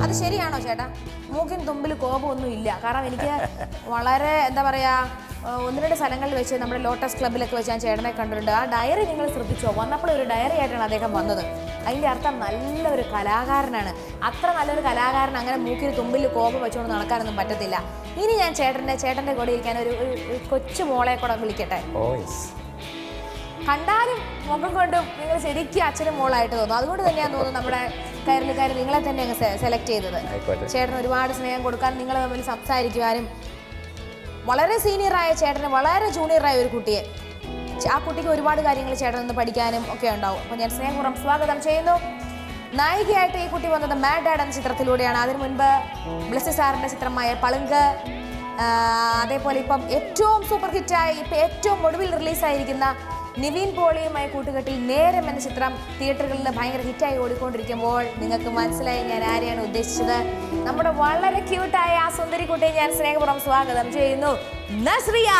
അത് ശരിയാണോ ചേട്ടാ മൂക്കിൻ തുമ്പിൽ കോപമൊന്നും ഇല്ല കാരണം എനിക്ക് വളരെ എന്താ പറയാ ആ, ഒന്ന് രണ്ട് സ്ഥലങ്ങളിൽ വെച്ച് നമ്മുടെ ലോട്ടസ് ക്ലബ്ബിലൊക്കെ വെച്ച് ഞാൻ ചേട്ടനെ കണ്ടിട്ടുണ്ട് ആ ഡയറി നിങ്ങൾ ശ്രദ്ധിച്ചോ വന്നപ്പോൾ ഒരു ഡയറി ആയിട്ടാണ് അദ്ദേഹം വന്നത് അതിൻ്റെ അർത്ഥം നല്ലൊരു കലാകാരനാണ് അത്ര നല്ലൊരു കലാകാരൻ അങ്ങനെ മൂക്കിന് തുമ്പിൽ കോപം വെച്ചുകൊണ്ട് നടക്കാനൊന്നും പറ്റത്തില്ല ഇനി ഞാൻ ചേട്ടൻ്റെ ചേട്ടൻ്റെ കൂടെ ഇരിക്കാൻ ഒരു ഒരു- ഒരു കൊച്ചു മോളെ കൂടെ വിളിക്കട്ടെ ഓ യെസ് കണ്ടാലും മുഖം കൊണ്ടും നിങ്ങൾ ശരിക്കും അച്ഛനും മോളായിട്ട് തോന്നും അതുകൊണ്ട് തന്നെയാണ് തോന്നുന്നു നമ്മുടെ കയറിലുകാർ നിങ്ങളെ തന്നെ അങ്ങ് സെലക്ട് ചെയ്തത് ആയിക്കോട്ടെ. ചേട്ടന് ഒരുപാട് സ്നേഹം കൊടുക്കാൻ നിങ്ങൾ തമ്മിൽ സംസാരിക്കുവാനും വളരെ സീനിയറായ ചേട്ടന് വളരെ ജൂനിയറായ ഒരു കുട്ടിയെ ച- ആ കുട്ടിക്ക് ഒരുപാട് കാര്യങ്ങൾ ചേട്ടൻ നിന്ന് പഠിക്കാനും ഒക്കെ ഉണ്ടാവും അപ്പോൾ ഞാൻ സ്നേഹപൂർവ്വം സ്വാഗതം ചെയ്യുന്നു നായികയായിട്ട് ഈ കുട്ടി വന്നത് മാഡ് ഡാഡ് എന്ന ചിത്രത്തിലൂടെയാണ് അതിനു മുൻപ് ബ്ലസ്സി സാറിൻ്റെ ചിത്രമായ പളുങ്ക് ആ, അതേപോലെ ഇപ്പം ഏറ്റവും സൂപ്പർ ഹിറ്റായി ഇപ്പം ഏറ്റവും ഒടുവിൽ റിലീസായിരിക്കുന്ന നിവീൻ പോളിയുമായി കൂട്ടുകെട്ടിൽ നേരം എന്ന ചിത്രം തിയേറ്ററുകളിൽ ഭയങ്കര ഹിറ്റായി ഓടിക്കൊണ്ടിരിക്കുമ്പോൾ നിങ്ങൾക്ക് മനസ്സിലായി ഞാൻ ആരെയാണ് ഉദ്ദേശിച്ചത് നമ്മുടെ വളരെ ക്യൂട്ടായ ആ സുന്ദരി കുട്ടിയെ ഞാൻ സ്നേഹപൂർവ്വം സ്വാഗതം ചെയ്യുന്നു നസ്രിയ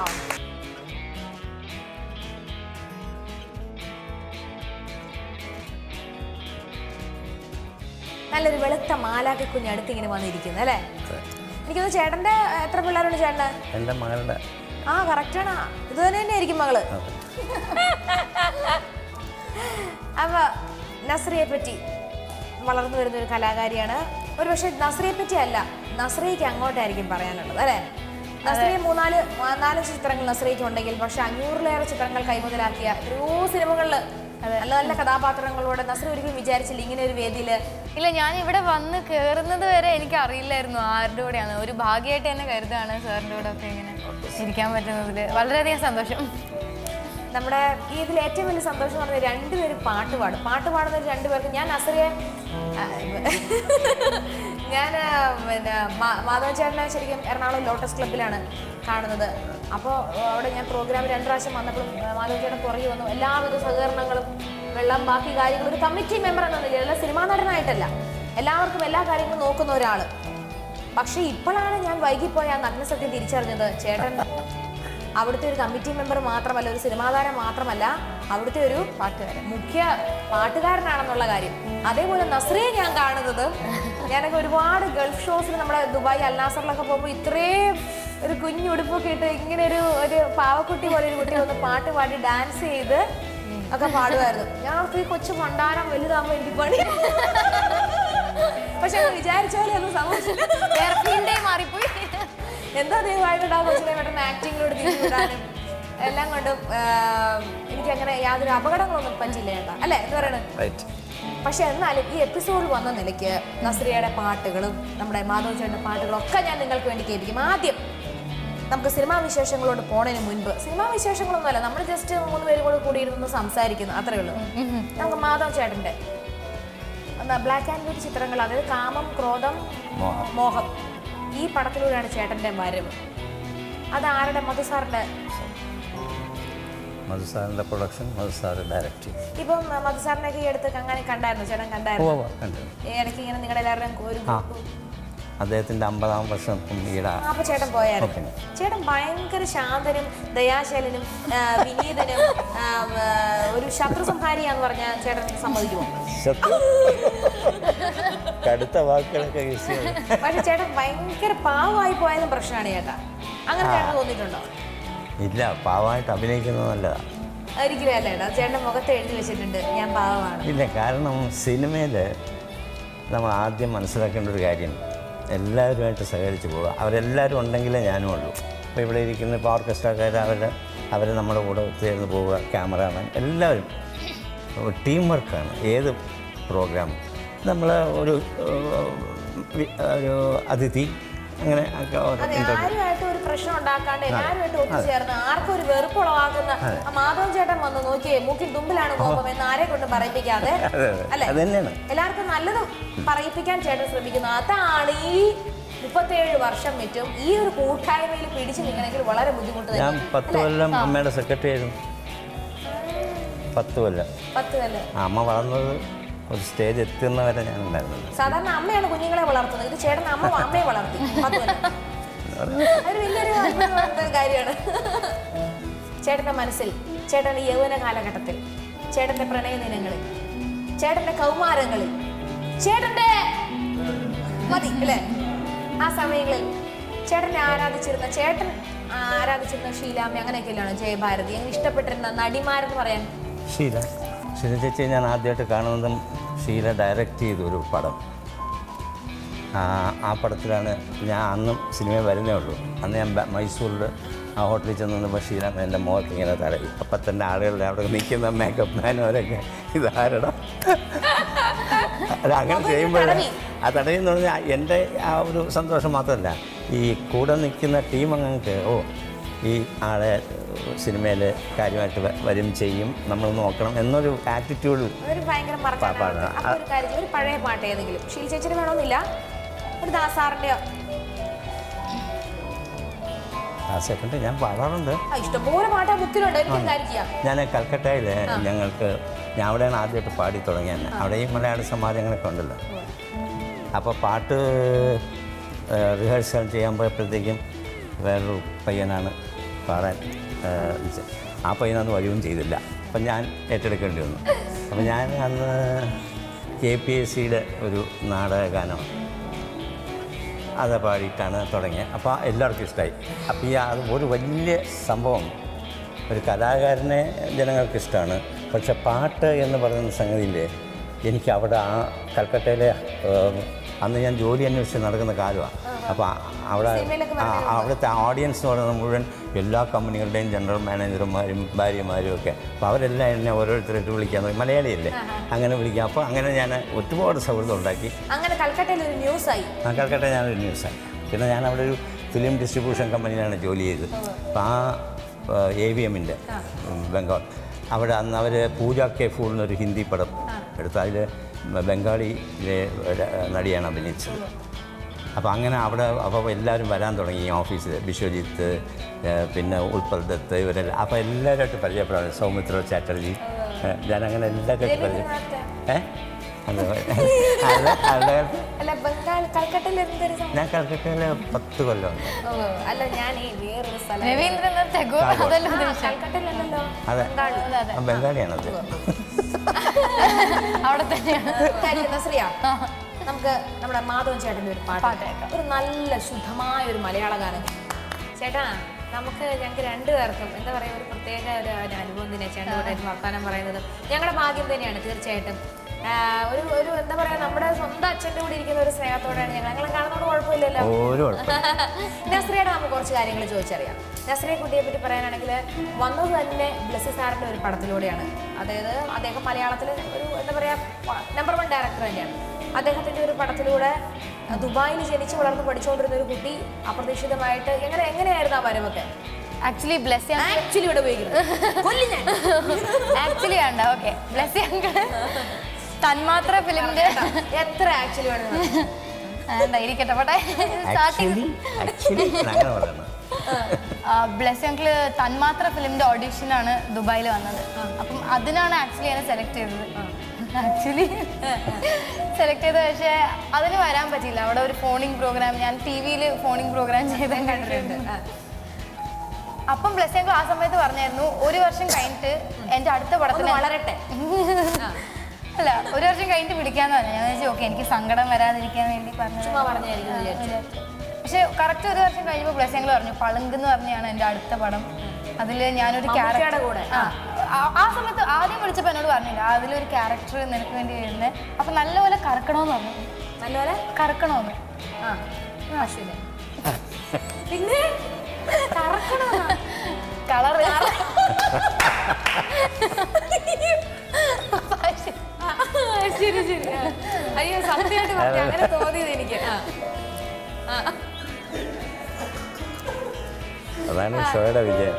നല്ലൊരു വെളുത്ത മാലാക്കി കുഞ്ഞ് അടുത്ത് ഇങ്ങനെ വന്നിരിക്കുന്നു അല്ലേ എനിക്കൊന്ന് ചേട്ടന്റെ ഏഹ്, എത്ര പിള്ളേരുണ്ട് ചേട്ടന് എൻ്റെ മകളുടെ ആ കറക്റ്റാണ് ഇത് തന്നെ തന്നെയായിരിക്കും മകള് അപ്പൊ നസ്രിയെ പറ്റി വളർന്നു വരുന്ന ഒരു കലാകാരിയാണ് ഒരു പക്ഷെ നസ്രിയെ പറ്റി അല്ല നസ്രിയക്ക് അങ്ങോട്ടായിരിക്കും പറയാനുള്ളത് അല്ലേ നസ്രിയ മൂന്നാല് ആ, നാല് ചിത്രങ്ങൾ നസ്രിയക്ക് ഉണ്ടെങ്കിൽ പക്ഷെ അഞ്ഞൂറിലേറെ ചിത്രങ്ങൾ കൈമുതലാക്കിയ എത്രയോ സിനിമകളിൽ നല്ല നല്ല കഥാപാത്രങ്ങളോടെ നസ്രി ഒരിക്കലും വിചാരിച്ചില്ല ഇങ്ങനെ ഒരു വേദിയില് ഇല്ല ഞാൻ ഇവിടെ വന്ന് കയറുന്നത് വരെ എനിക്ക് അറിയില്ലായിരുന്നു ആരുടെ കൂടെയാണ് ഒരു ഭാഗ്യമായിട്ട് തന്നെ കരുതാണ് സാറിൻ്റെ കൂടെ ഒക്കെ ഇങ്ങനെ ഇരിക്കാൻ പറ്റുന്നതിൽ വളരെയധികം സന്തോഷം നമ്മുടെ ഈ ഇതിൽ ഏറ്റവും വലിയ സന്തോഷം എന്ന് പറഞ്ഞാൽ രണ്ടുപേരും പാട്ട് പാടും പാട്ട് പാടുന്ന ഒരു രണ്ടുപേർക്ക് ഞാൻ നസറിയെ ആ, ഞാൻ ആ, പിന്നെ മാ- മാധവൻ ചേട്ടനെ ശരിക്കും എറണാകുളം ലോട്ടസ് ക്ലബ്ബിലാണ് കാണുന്നത് അപ്പോൾ അവിടെ ഞാൻ പ്രോഗ്രാം രണ്ട് പ്രാവശ്യം വന്നപ്പോഴും ആ, മാധവൻ ചേട്ടൻ പുറകെ വന്നു എല്ലാവിധ സഹകരണങ്ങളും വെള്ളം ബാക്കി കാര്യങ്ങളും ഒരു കമ്മിറ്റി മെമ്പർ എന്ന നിലയിൽ അല്ല സിനിമാ നടനായിട്ടല്ല എല്ലാവർക്കും എല്ലാ കാര്യങ്ങളും നോക്കുന്ന ഒരാൾ പക്ഷേ ഇപ്പോഴാണ് ഞാൻ വൈകിപ്പോയ ആ നഗ്നസത്യം തിരിച്ചറിഞ്ഞത് ചേട്ടൻ അവിടുത്തെ ഒരു കമ്മിറ്റി മെമ്പർ മാത്രമല്ല ഒരു സിനിമാ താരം മാത്രമല്ല അവിടുത്തെ ഒരു പാട്ടുകാരൻ മുഖ്യ പാട്ടുകാരനാണെന്നുള്ള കാര്യം അതേപോലെ നസ്രിയെ ഞാൻ കാണുന്നത് ഞാനൊക്കെ ഒരുപാട് ഗൾഫ് ഷോസിൽ നമ്മുടെ ദുബായ് അൽനാസറിലൊക്കെ പോകുമ്പോൾ ഇത്രയും ഒരു കുഞ്ഞുടുപ്പൊക്കെ ഇട്ട് ഇങ്ങനെ ഒരു ഒരു പാവക്കുട്ടി പോലെ ഒരു കുട്ടി വന്ന് പാട്ട് പാടി ഡാൻസ് ചെയ്ത് ഒക്കെ പാടുമായിരുന്നു ഞങ്ങൾക്ക് ഈ കൊച്ചു ഭണ്ഡാരം വലുതാകുമ്പോൾ എനിക്ക് പണി പക്ഷെ വിചാരിച്ച പോലെ ഒന്നും സംഭവിച്ചില്ല വേറെ ഫീൽഡേ മാറിപ്പോയി എന്താ ദയവായിട്ട് ആ കൊച്ചിനെ പെട്ടെന്ന് ആക്ടിങ്ങിലോട് തിരിച്ചു വിടാനും എല്ലാം കൊണ്ടും എനിക്ക് അങ്ങനെ യാതൊരു അപകടങ്ങളൊന്നും പറ്റില്ല ചേട്ടാ അല്ലേ എന്ന് പറയണത് റൈറ്റ് പക്ഷെ എന്നാലും ഈ എപ്പിസോഡ് വന്ന നിലയ്ക്ക് നസ്രിയയുടെ പാട്ടുകളും നമ്മുടെ മാധവ് ചേട്ടൻ്റെ പാട്ടുകളും ഒക്കെ ഞാൻ നിങ്ങൾക്ക് വേണ്ടി കേൾപ്പിക്കും ആദ്യം നമുക്ക് സിനിമാ വിശേഷങ്ങളോട് പോണതിന് മുൻപ് സിനിമാ വിശേഷങ്ങളൊന്നുമല്ല നമ്മൾ ജസ്റ്റ് മൂന്ന് പേരും കൂടെ കൂടി ഇരുന്ന് സംസാരിക്കുന്നു അത്രേ ഉള്ളൂ നമുക്ക് മാധവ് ചേട്ടൻ്റെ എന്താ ബ്ലാക്ക് ആൻഡ് വൈറ്റ് ചിത്രങ്ങൾ അതായത് കാമം ക്രോധം മോഹം. മോഹം ഈ പടത്തിലൂടെയാണ് ചേട്ടൻ്റെ വരവ് അത് ആരുടെ മധുസാറിൻ്റെ മധുസാറിൻ്റെ പ്രൊഡക്ഷൻ മധുസാറ് ഡയറക്റ്റ് ചെയ്തു ഇപ്പം മധുസാറിനൊക്കെ ഈ അടുത്ത് അങ്ങനെ കണ്ടായിരുന്നു ചേട്ടൻ ഓ കണ്ടായിരുന്നു കണ്ടു ഈ ഇടയ്ക്ക് ഇങ്ങനെ നിങ്ങളുടെ എല്ലാവരുടെയും ഒരു ആ. ഗ്രൂപ്പ് അദ്ദേഹത്തിൻ്റെ അമ്പതാം വർഷം ഇപ്പം ഈട ആ, അപ്പൊ ചേട്ടൻ പോയായിരുന്നു ഓക്കേ. ചേട്ടൻ ഭയങ്കര ശാന്തനും ദയാശാലനും ആ, വിനീതനും ആ, ആ, ഒരു ശത്രു സംഹാരിയാന്ന് പറഞ്ഞാൽ ചേട്ടൻ സമ്മതിക്കുമോ ശത്രു കടുത്ത വാക്കുകളൊക്കെ യൂസ് ചെയ്തു പക്ഷെ ചേട്ടൻ ഭയങ്കര പാവമായി പോയാലും പ്രശ്നമാണ് ചേട്ടാ അങ്ങനെ ചേട്ടൻ തോന്നിയിട്ടുണ്ടോ ഇല്ല പാവമായിട്ട് അഭിനയിക്കുന്നത് നല്ലതാണ് ഒരിക്കലും അല്ല ചേട്ടാ ചേട്ടൻ്റെ മുഖത്ത് എഴുതി വെച്ചിട്ടുണ്ട് ഞാൻ പാവമാണ് ഇല്ല കാരണം സിനിമയിൽ നമ്മൾ ആദ്യം മനസ്സിലാക്കേണ്ട ഒരു കാര്യം എല്ലാവരുമായിട്ട് സഹകരിച്ച് പോവുക അവരെല്ലാവരും ഉണ്ടെങ്കിലേ ഞാനും ഉള്ളൂ അപ്പോൾ ഇവിടെ ഇരിക്കുന്ന ഇപ്പോൾ ഓർക്കസ്ട്രക്കാർ അവരുടെ അവർ നമ്മുടെ കൂടെ ചേർന്ന് പോവുക ക്യാമറാമാൻ എല്ലാവരും ടീം വർക്കാണ് ഏത് പ്രോഗ്രാം നമ്മൾ ഒരു ഏഹ്, വി- ഒരു അതിഥി അങ്ങനെ ഒക്കെ ഓരോ അതെ interview. ആരുമായിട്ട് ഒരു പ്രശ്നം ഉണ്ടാക്കാണ്ട് എല്ലാവരുമായിട്ട് ഒത്തുചേർന്ന് ആർക്കും ഒരു വെറുപ്പുളവാക്കുന്ന ആ മാധവൻ ചേട്ടൻ വന്ന് നോക്കിയേ മൂക്കിൻ തുമ്പിലാണ് കോപം എന്ന് ആരെ കൊണ്ട് പറയിപ്പിക്കാതെ അതെ അതെ അല്ലേ അത് തന്നെയാണ് എല്ലാവർക്കും നല്ലത് പറയിപ്പിക്കാൻ ചേട്ടൻ ശ്രമിക്കുന്നു അതാണ് ഈ മുപ്പത്തേഴ് വർഷം വിറ്റും ഈ ഒരു കൂട്ടായ്മയിൽ പിടിച്ചു നിൽക്കണമെങ്കിൽ വളരെ ബുദ്ധിമുട്ട് ഞാൻ തന്നെ പത്ത് കൊല്ലം അമ്മയുടെ സെക്രട്ടറി ആയിരുന്നു പത്ത് കൊല്ലം പത്ത് തന്നെ ആ, അമ്മ വളർന്നത് ഒരു സ്റ്റേജ് എത്തുന്നവരെ ഞാൻ ഉണ്ടായിരുന്നില്ല സാധാരണ അമ്മയാണ് കുഞ്ഞുങ്ങളെ വളർത്തുന്നത് ഇത് ചേട്ടൻ അമ്മ അമ്മയെ വളർത്തി പത്ത് കൊല്ലം. അതൊരു വലിയൊരു അത്ഭുതമായിട്ടുള്ള കാര്യമാണ് ചേട്ടന്റെ മനസ്സിൽ ചേട്ടന്റെ യൗവന കാലഘട്ടത്തിൽ ചേട്ടന്റെ പ്രണയ ദിനങ്ങളിൽ ചേട്ടന്റെ കൗമാരങ്ങളിൽ ചേട്ടന്റെ മതി അല്ലേ ആ സമയങ്ങളിൽ ചേട്ടനെ ആരാധിച്ചിരുന്ന ചേട്ടൻ ആരാധിച്ചിരുന്ന ഷീലാമ്മ അങ്ങനെയൊക്കെയല്ലാണ് ജയഭാരതി അങ്ങനെ ഇഷ്ടപ്പെട്ടിരുന്ന നടിമാരെന്ന് പറയാൻ ഷീല ഷീല ചേച്ചി ഞാൻ ആദ്യമായിട്ട് കാണുന്നതും ഷീല ഡയറക്റ്റ് ചെയ്തൊരു പടം ആ ആ പടത്തിലാണ് ഞാൻ അന്നും സിനിമയിൽ വരുന്നേ ഉള്ളൂ അന്ന് ഞാൻ ബ- മൈസൂരിൽ ആ ഹോട്ടലിൽ ചെന്ന് നിന്നപ്പോൾ ഷീല എൻ്റെ മുഖത്ത് ഇങ്ങനെ തടവി അപ്പം തന്നെ ആളുകളുടെ അവിടെ നിൽക്കുന്ന മേക്കപ്പ് മാനവരൊക്കെ ഇതാരടാ അല്ല അങ്ങനെ ചെയ്യുമ്പോൾ തടവി. ആ തടവി എന്ന് പറഞ്ഞാൽ എൻ്റെ ആ ഒരു സന്തോഷം മാത്രമല്ല ഈ കൂടെ നിൽക്കുന്ന ടീം അങ്ങനെ ഓ ഈ ആളെ സിനിമയിൽ കാര്യമായിട്ട് വ- വരും ചെയ്യും നമ്മൾ നോക്കണം എന്നൊരു ആറ്റിറ്റ്യൂഡ് അതൊരു ഭയങ്കര പാ- മറക്കാൻ പാടാ. അപ്പൊ ഒരു കാര്യം ചെയ്യ്, ഒരു പഴയ പാട്ട് ഏതെങ്കിലും ഷീൽ ചേച്ചിന് വേണമെന്നില്ല ഒരു ദാസാറിന്റെയോ ആ സെക്കൻഡ് ഞാൻ പാടാറുണ്ട് ആ, ഇഷ്ടംപോലെ പാട്ട് ആ ബുക്കിലുണ്ട് എനിക്കൊരു കാര്യം ചെയ്യാം ഞാൻ കൽക്കട്ടയിൽ ഞങ്ങൾക്ക് ഞാൻ അവിടെയാണ് ആദ്യമായിട്ട് പാടി തുടങ്ങിയത് തന്നെ അവിടെ ഈ മലയാള സമാജങ്ങളൊക്കെ ഉണ്ടല്ലോ അപ്പോൾ പാട്ട് റിഹേഴ്സൽ ചെയ്യാൻ പോയപ്പോഴത്തേക്കും വേറൊരു പയ്യനാണ് പാടാൻ ഏ, ചെ- ആ പയ്യനന്ന് വരികയും ചെയ്തില്ല അപ്പം ഞാൻ ഏറ്റെടുക്കേണ്ടി വന്നു അപ്പം ഞാൻ അന്ന് കെ പി എസ് സിയുടെ ഒരു നാടകഗാനമാണ് അത് പാടിയിട്ടാണ് തുടങ്ങിയത് അപ്പോൾ എല്ലാവർക്കും ഇഷ്ടമായി അപ്പോൾ ഈ അത് ഒരു വലിയ സംഭവം ഒരു കലാകാരനെ ജനങ്ങൾക്ക് ഇഷ്ടമാണ് പക്ഷെ പാട്ട് എന്ന് പറയുന്ന സംഗതിയില്ലേ എനിക്ക് അവിടെ ആ കൽക്കട്ടയിലെ ഏം, അന്ന് ഞാൻ ജോലി അന്വേഷിച്ച് നടക്കുന്ന കാലമാണ് അപ്പോൾ അവിടെ സിനിമയിലൊക്കെ ആ, അവിടുത്തെ ഓഡിയൻസ് എന്ന് പറയുന്നത് മുഴുവൻ എല്ലാ കമ്പനികളുടെയും ജനറൽ മാനേജർമാരും ഭാര്യമാരും ഒക്കെ അപ്പോൾ അവരെല്ലാം എന്നെ ഓരോരുത്തരായിട്ട് വിളിക്കാൻ തുടങ്ങി മലയാളിയല്ലേ അങ്ങനെ വിളിക്കാം അപ്പോൾ അങ്ങനെ ഞാൻ ഒരുപാട് സൗഹൃദം ഉണ്ടാക്കി അങ്ങനെ കൽക്കട്ടയിൽ ഒരു ന്യൂസ് ആയി ആ കൽക്കട്ട ഞാനൊരു ന്യൂസായി പിന്നെ ഞാൻ അവിടെ ഒരു ഫിലിം ഡിസ്ട്രിബ്യൂഷൻ കമ്പനിയിലാണ് ജോലി ചെയ്തത് അപ്പോൾ ആ എ വി എമ്മിൻ്റെ ബംഗാൾ അവിടെ അന്ന് അവർ പൂജ കെ ഫൂൾ എന്നൊരു ഹിന്ദി പടം എടുത്ത് അതിൽ ബംഗാളിയിലെ ഒരു നടിയാണ് അഭിനയിച്ചത് അപ്പോൾ അങ്ങനെ അവിടെ അപ്പോൾ എല്ലാവരും വരാൻ തുടങ്ങി ഈ ഓഫീസിൽ വിശ്വജിത്ത് ഏഹ് പിന്നെ ഉൽപ്പൽ ദത്ത് ഇവരെല്ലാം അപ്പോൾ എല്ലാവരുമായിട്ട് പരിചയപ്പെടാൻ സൗമിത്ര ചാറ്റർജി ഏഹ് ഞാനങ്ങനെ എല്ലാവരുമായിട്ട് പരിചയം ഏ അല്ല അല്ല അല്ല അല്ല ബംഗാൾ കൽക്കട്ടയിൽ എന്തൊരു സംഭവം ഞാൻ കൽക്കട്ടയിൽ പത്ത് കൊല്ലമുണ്ട് ഓ, അല്ല ഞാൻ ഈ വേറൊരു സ്ഥലം രവീന്ദ്രനാഥ് ടാഗോർ അതല്ല ആ, ഉദ്ദേശിച്ചത് കൽക്കട്ടയിലല്ലല്ലോ അതെ ബംഗാൾ ആ, ബംഗാളിയാണത് അവിടെ തന്നെയാണ് കാര്യം നസ്രിയ നമുക്ക് നമ്മുടെ മാധവൻ ചേട്ടൻ്റെ ഒരു പാട്ട് പാട്ട് കേൾക്കാം. ഒരു നല്ല ശുദ്ധമായ ഒരു മലയാള ഗാനം ചേട്ടാ നമുക്ക് ഞങ്ങൾക്ക് രണ്ടുപേർക്കും എന്താ പറയുക ഒരു പ്രത്യേക ഒരു ഒരു അനുഭവം തന്നെ ചേട്ടനോടായിട്ട് വർത്താനം പറയുന്നത് ഞങ്ങളുടെ ഭാഗ്യം തന്നെയാണ് തീർച്ചയായിട്ടും ആ, ഒരു ഒരു എന്താ പറയുക നമ്മുടെ സ്വന്തം അച്ഛൻ്റെ കൂടെ ഇരിക്കുന്ന ഒരു സ്നേഹത്തോടെയാണ് ഞങ്ങൾ ഞങ്ങളെ കാണുന്നതുകൊണ്ട് കുഴപ്പമില്ലല്ലോ ഒരു കുഴപ്പം നസ്രിയുടെ നമുക്ക് കുറച്ച് കാര്യങ്ങൾ ചോദിച്ചറിയാം നസ്രിയെ കുട്ടിയെ പറ്റി പറയാനാണെങ്കിൽ വന്നത് തന്നെ ബ്ലസ്സി സാറിൻ്റെ ഒരു പടത്തിലൂടെയാണ് അതായത് അദ്ദേഹം മലയാളത്തിൽ ഒരു എന്താ പറയുക നമ്പർ വൺ ഡയറക്ടർ തന്നെയാണ് അദ്ദേഹത്തിൻ്റെ ഒരു പടത്തിലൂടെ ദുബായിൽ ജനിച്ച് വളർന്ന് പഠിച്ചുകൊണ്ടിരുന്ന ഒരു കുട്ടി അപ്രതീക്ഷിതമായിട്ട് എങ്ങനെ എങ്ങനെയായിരുന്നു ആ വരവൊക്കെ ആക്ച്വലി ബ്ലെസ് ആക്ച്വലി ഇവിടെ ഉപയോഗിക്കുന്നത് കൊല്ലി ഞാൻ ആക്ച്വലി വേണ്ട ഓക്കെ ബ്ലെസ് ഞങ്ങള് തന്മാത്ര ഫിലിമിന്റെ എത്ര ആക്ച്വലി വേണം വേണ്ട ഇരിക്കട്ടെ പോട്ടെ സ്റ്റാർട്ടിങ് ആക്ച്വലി ആക്ച്വലി അങ്ങനെ പറയണം ബ്ലെസ് ഞങ്ങള് തന്മാത്ര ഫിലിമിന്റെ ഓഡീഷനാണ് ദുബായിൽ വന്നത് അപ്പം അതിനാണ് ആക്ച്വലി എന്നെ സെലക്ട് ചെയ്തത് ആക്ച്വലി സെലക്ട് ചെയ്തത് പക്ഷേ അതിന് വരാൻ പറ്റിയില്ല അവിടെ ഒരു ഫോണിംഗ് പ്രോഗ്രാം ഞാൻ ടി വിയിൽ ഫോണിംഗ് പ്രോഗ്രാം ചെയ്ത് കണ്ടിട്ടുണ്ട് അപ്പം ബ്ലെസ് ഞങ്ങൾ ആ സമയത്ത് പറഞ്ഞായിരുന്നു ഒരു വർഷം കഴിഞ്ഞിട്ട് എൻ്റെ അടുത്ത ഒന്ന് പടത്തിന് വളരട്ടെ അല്ല ഒരു വർഷം കഴിഞ്ഞിട്ട് വിളിക്കാന്ന് പറഞ്ഞു ഞാൻ വെച്ചാൽ ഓക്കെ എനിക്ക് സങ്കടം വരാതിരിക്കാൻ വേണ്ടി പറഞ്ഞു ചുമ്മാ പറഞ്ഞായിരിക്കും എന്ന് വിചാരിച്ചു. പക്ഷെ കറക്റ്റ് ഒരു വർഷം കഴിഞ്ഞപ്പോൾ ബ്ലെസ് ഞങ്ങൾ പറഞ്ഞു പളുങ്ക് എന്ന് പറഞ്ഞാണ് എൻ്റെ അടുത്ത പടം അതിൽ ഞാനൊരു മമ്മൂട്ടിയുടെ ക്യാരക്ടർ കൂടെ. ആ ആ- ആ സമയത്ത് ആദ്യം വിളിച്ചപ്പോൾ എന്നോട് പറഞ്ഞില്ല അതിലൊരു ക്യാരക്ടർ നിനക്ക് വേണ്ടി വരുന്നത് അപ്പം നല്ലപോലെ കറക്കണമെന്ന് പറഞ്ഞു നല്ലപോലെ കറക്കണമെന്ന് ആ അശ്വിന് പിന്നെ കറക്കണോ കളർ ശരി ശരി ആ. അയ്യോ സത്യമായിട്ട് പറഞ്ഞു അങ്ങനെ തോന്നിയത് എനിക്ക് ആ. ആ. അതാണ് ഷോയുടെ വിജയം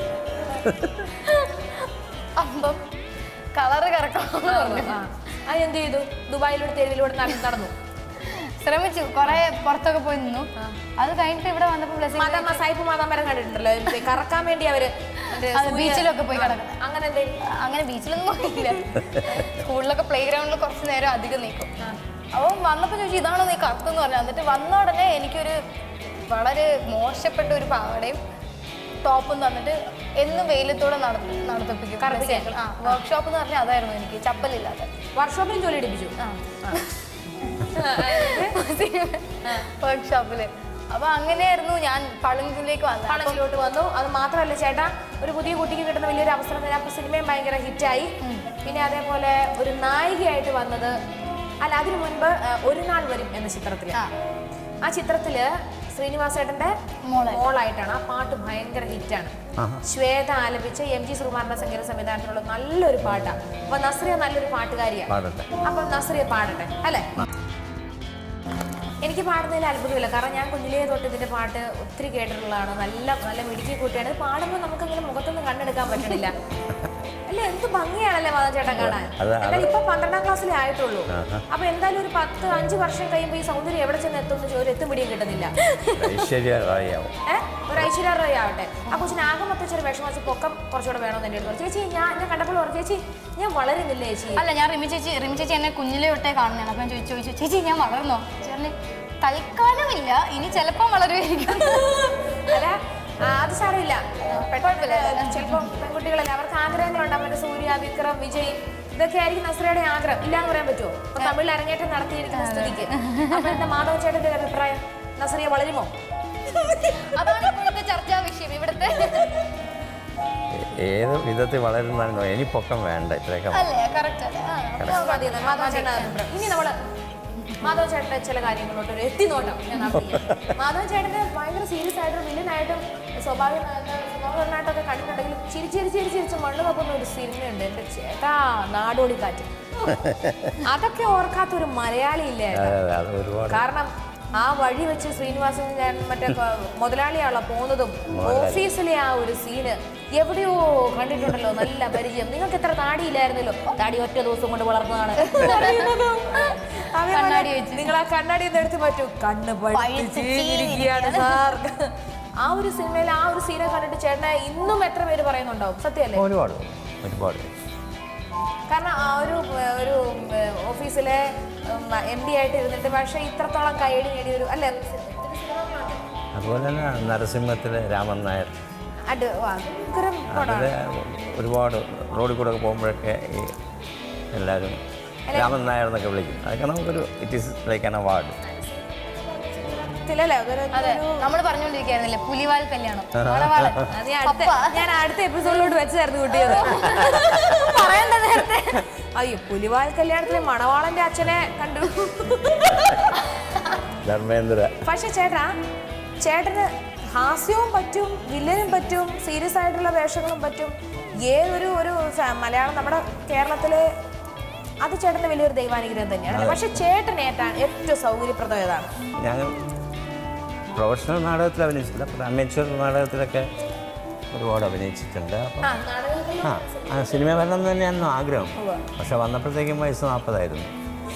അപ്പം കളറ് കറക്കണമെന്ന് പറഞ്ഞു ആ. ആ എന്ത് ചെയ്തു ദുബായിലൂടെ തെരുവിലൂടെ നട- നടന്നു ശ്രമിച്ചു കുറെ പുറത്തൊക്കെ പോയി നിന്നു അത് കഴിഞ്ഞിട്ട് ഇവിടെ വന്നപ്പോൾ ബ്ലെസ്സിങ് മാതാമ സായിപ്പ് മാതാമരം കണ്ടിട്ടുണ്ടല്ലോ ഇത് കറക്കാൻ വേണ്ടി അവര് മറ്റേ അത് സൂര്യ- ബീച്ചിലൊക്കെ പോയി ആ, കിടക്കുന്നത്. അങ്ങനെ എന്തേ അങ്ങനെ ബീച്ചിലൊന്നും പോയില്ല സ്കൂളിലൊക്കെ പ്ലേ ഗ്രൗണ്ടിൽ കുറച്ച് നേരം അധികം നിൽക്കും അപ്പം വന്നപ്പോൾ ചോദിച്ചു ഇതാണോ നീ കറക്കെന്ന് പറഞ്ഞു എന്നിട്ട് വന്ന ഉടനെ എനിക്കൊരു വളരെ മോശപ്പെട്ട ഒരു പാവടയും ടോപ്പും തന്നിട്ട് എന്നും വെയിലത്തോടെ നട നടത്തിപ്പിക്കും കറുപ്പിക്കാൻ. ആ വർക്ക്ഷോപ്പ് എന്ന് പറഞ്ഞാൽ അതായിരുന്നു എനിക്ക് ചപ്പലില്ലാതെ വർക്ക്ഷോപ്പിലും ജോലി എടുപ്പിച്ചു ആ ആ, എന്നിട്ട് വർക്ക്ഷോപ്പില് അപ്പൊ അങ്ങനെയായിരുന്നു ഞാൻ പളുങ്കിലേക്ക് വന്നത് അപ്പം കളത്തിലോട്ട് വന്നു അത് മാത്രമല്ല ചേട്ടാ ഒരു പുതിയ കുട്ടിക്ക് കിട്ടുന്ന വലിയൊരു അവസരം തന്നെ അപ്പൊ സിനിമയും ഭയങ്കര ഹിറ്റായി പിന്നെ അതേപോലെ ഒരു നായികയായിട്ട് വന്നത് അല്ല അതിനു മുൻപ് ആ, ഒരു നാൾ വരും എന്ന ചിത്രത്തില് ആ. ആ ചിത്രത്തില് ശ്രീനിവാസേട്ടന്റെ മോളായി. മോളായിട്ടാണ് ആ പാട്ട് ഭയങ്കര ഹിറ്റാണ് ആഹാ. ശ്വേത ആലപിച്ച എം ജി ശ്രീകുമാറിന്റെ സംഗീത സംവിധാനത്തിലുള്ള നല്ലൊരു പാട്ടാണ് അപ്പൊ നസ്രിയ നല്ലൊരു പാട്ടുകാരിയാണ് പാടട്ടെ അപ്പൊ നസ്രിയ പാടട്ടെ അല്ലേ എനിക്ക് പാടുന്നതിൽ അത്ഭുതമില്ല കാരണം ഞാൻ കുഞ്ഞിലേ തൊട്ട് ഇതിന്റെ പാട്ട് ഒത്തിരി കേട്ടിട്ടുള്ളതാണ് നല്ല നല്ല മിടുക്കി കൂട്ടിയാണ് ഇത് പാടുമ്പോൾ നമുക്കങ്ങനെ മുഖത്തൊന്നും കണ്ണെടുക്കാൻ പറ്റണില്ല അല്ല എന്ത് ഭംഗിയാണല്ലേ മാധവ ചേട്ടൻ കാണാൻ അത് അത് എന്നാൽ ഇപ്പൊ പന്ത്രണ്ടാം ക്ലാസ്സിലേ ആയിട്ടുള്ളൂ ആഹാ. അപ്പൊ എന്തായാലും ഒരു പത്ത് അഞ്ച് വർഷം കഴിയുമ്പോൾ ഈ സൗന്ദര്യം എവിടെ ചെന്ന് എത്തുമെന്ന് ഒരു എത്തും പിടിയും കിട്ടുന്നില്ല ഐശ്വര്യ റായിയാവും ഏഹ് ഒരു ഐശ്വര്യ റോയ് ആവട്ടെ ആ കൊച്ചിന് ആകെ മൊത്തം ചെറിയ വിഷമം വെച്ച് പൊക്കം കുറച്ചുകൂടെ വേണമെന്ന് എൻ്റെ അടുത്ത് പറഞ്ഞു ചേച്ചി ഞാൻ ഞാൻ കണ്ടപ്പോൾ പറഞ്ഞു ചേച്ചി ഞാൻ വളരുന്നില്ല ചേച്ചി അല്ല ഞാൻ റിമി ചേച്ചി റിമി ചേച്ചി എന്നെ കുഞ്ഞിലെ തൊട്ടേ കാണുന്നതാണ് അപ്പം ഞാൻ ചോദിച്ചു ചോദിച്ചു ചേച്ചി ഞാൻ വളർന്നോ ചേട്ടന് തൽക്കാലമില്ല ഇനി ചിലപ്പം വളരുമായിരിക്കും അല്ല ആ, അത് സാരമില്ല പെട്ടെന്ന് ചിലപ്പോൾ പെൺകുട്ടികളല്ലേ അവർക്ക് ആഗ്രഹങ്ങളുണ്ടാവും മറ്റേ സൂര്യ വിക്രം വിജയ് ഇതൊക്കെ ആയിരിക്കും നസ്രയുടെ ആഗ്രഹം ഇല്ലാന്ന് പറയാൻ പറ്റുമോ ഇപ്പൊ തമിഴിൽ അരങ്ങേറ്റം നടത്തിയിരിക്കുന്ന സ്ഥിതിക്ക് അപ്പൊ എന്താ മാധവ ചേട്ടന്റെ ഒരു അഭിപ്രായം നസ്രിയ വളരുമോ അതാണ് ഇപ്പോഴത്തെ ചർച്ചാ വിഷയം ഇവിടുത്തെ ഏത് വിധത്തിൽ വളരുന്നോ ഇനി പൊക്കം വേണ്ട ഇത്രയൊക്കെ അല്ലേ കറക്റ്റ് അല്ലേ ആ, മതി എന്ന് മാധവ ചേട്ടൻ അഭിപ്രായം ഇനി നമ്മള് മാധവ ചേട്ടന്റെ ചില കാര്യങ്ങളോട്ട് ഒരു എത്തിനോട്ടം ഞാൻ നടത്തിക്കാം മാധവ ചേട്ടന് ഭയങ്കര സീരിയസ് ആയിട്ടും വില്ലനായിട്ടും സ്വാഭാവിക സ്വഭാവമായിട്ടൊക്കെ കണ്ടിട്ടുണ്ടെങ്കിലും ചിരി ചിരി ചിരി ചിരിച്ച് മണ്ണ് വെക്കുന്ന ഒരു സിനിമയുണ്ട് എന്റെ ചേട്ടാ നാടോടിക്കാറ്റ് അതൊക്കെ ഓർക്കാത്ത ഒരു മലയാളി ഇല്ലേ അതെ, അതെ, അത് ഒരുപാട് കാരണം ആ വഴി വെച്ച് ശ്രീനിവാസൻ ഞാൻ മറ്റേ ക- മുതലാളിയാണല്ലോ പോകുന്നതും ഓഫീസിലെ ആ ഒരു സീന് എവിടെയോ കണ്ടിട്ടുണ്ടല്ലോ നല്ല പരിചയം നിങ്ങൾക്ക് എത്ര താടിയില്ലായിരുന്നല്ലോ താടി ഒറ്റ ദിവസം കൊണ്ട് വളർന്നതാണ് കണ്ണാടി വെച്ച്. നിങ്ങൾ ആ കണ്ണാടി ഒന്ന് എടുത്ത് പറ്റൂ കണ്ണ് പഴുത്ത് പഴുത്ത് ചീഞ്ഞിരിക്കുകയാണ് സാർ ആ ഒരു സിനിമയിൽ ആ ഒരു സീനെ കണ്ടിട്ട് ചേട്ടനെ ഇന്നും എത്ര പേര് പറയുന്നുണ്ടാവും സത്യമല്ലേ ഒരുപാട് ഒരുപാട് കാരണം ആ ഒരു ഏർ, ഒരു ഏർ, ഓഫീസിലെ എം ഡി ആയിട്ട് ഇരുന്നിട്ട് പക്ഷേ ഇത്രത്തോളം കൈയടി നേടിയ ഒരു അല്ലെ അതുപോലെ തന്നെ നരസിംഹത്തിലെ രാമൻ നായർ അത് ഭയങ്കരം അതിൽ ഒരുപാട് റോഡിൽ കൂടെ ഒക്കെ പോകുമ്പോഴൊക്കെ ഈ എല്ലാവരും രാമൻ നായർ എന്നൊക്കെ വിളിക്കും അതൊക്കെ നമുക്കൊരു it is like an award പടത്തിലല്ലേ അതൊരു അതെ നമ്മൾ പറഞ്ഞുകൊണ്ടിരിക്കുകയായിരുന്നില്ലേ പുലിവാൽ കല്യാണം മണവാളൻ. അത് ഞാൻ അടുത്ത പപ്പ. ഞാൻ അടുത്ത എപ്പിസോഡിലോട്ട് വെച്ചായിരുന്നു കുട്ടിയത് പറയണ്ട നേരത്തെ അയ്യോ പുലിവാൽ കല്യാണത്തിലെ മണവാളന്റെ അച്ഛനെ കണ്ടു ധർമ്മേന്ദ്ര പക്ഷെ ചേട്ടാ ചേട്ടന് ഹാസ്യവും പറ്റും വില്ലനും പറ്റും സീരിയസ് ആയിട്ടുള്ള വേഷങ്ങളും പറ്റും ഏതൊരു ഒരു ഫ- മലയാളം നമ്മുടെ കേരളത്തിലെ അത് ചേട്ടന് വലിയൊരു ദൈവാനുഗ്രഹം തന്നെയാണ് പക്ഷെ ചേട്ടൻ ഏറ്റാൻ ഏറ്റവും സൗകര്യപ്രദം ഏതാണ് ഞങ്ങൾ പ്രൊഫഷണൽ നാടകത്തിൽ അഭിനയിച്ചില്ല പക്ഷേ അമേച്വർ നാടകത്തിലൊക്കെ ഒരുപാട് അഭിനയിച്ചിട്ടുണ്ട് അപ്പം ആ നാടകത്തിലും ആ ആ സിനിമ വരണം എന്ന് തന്നെയായിരുന്നു ആഗ്രഹം പക്ഷെ വന്നപ്പോഴത്തേക്കും വയസ്സ് നാൽപ്പതായിരുന്നു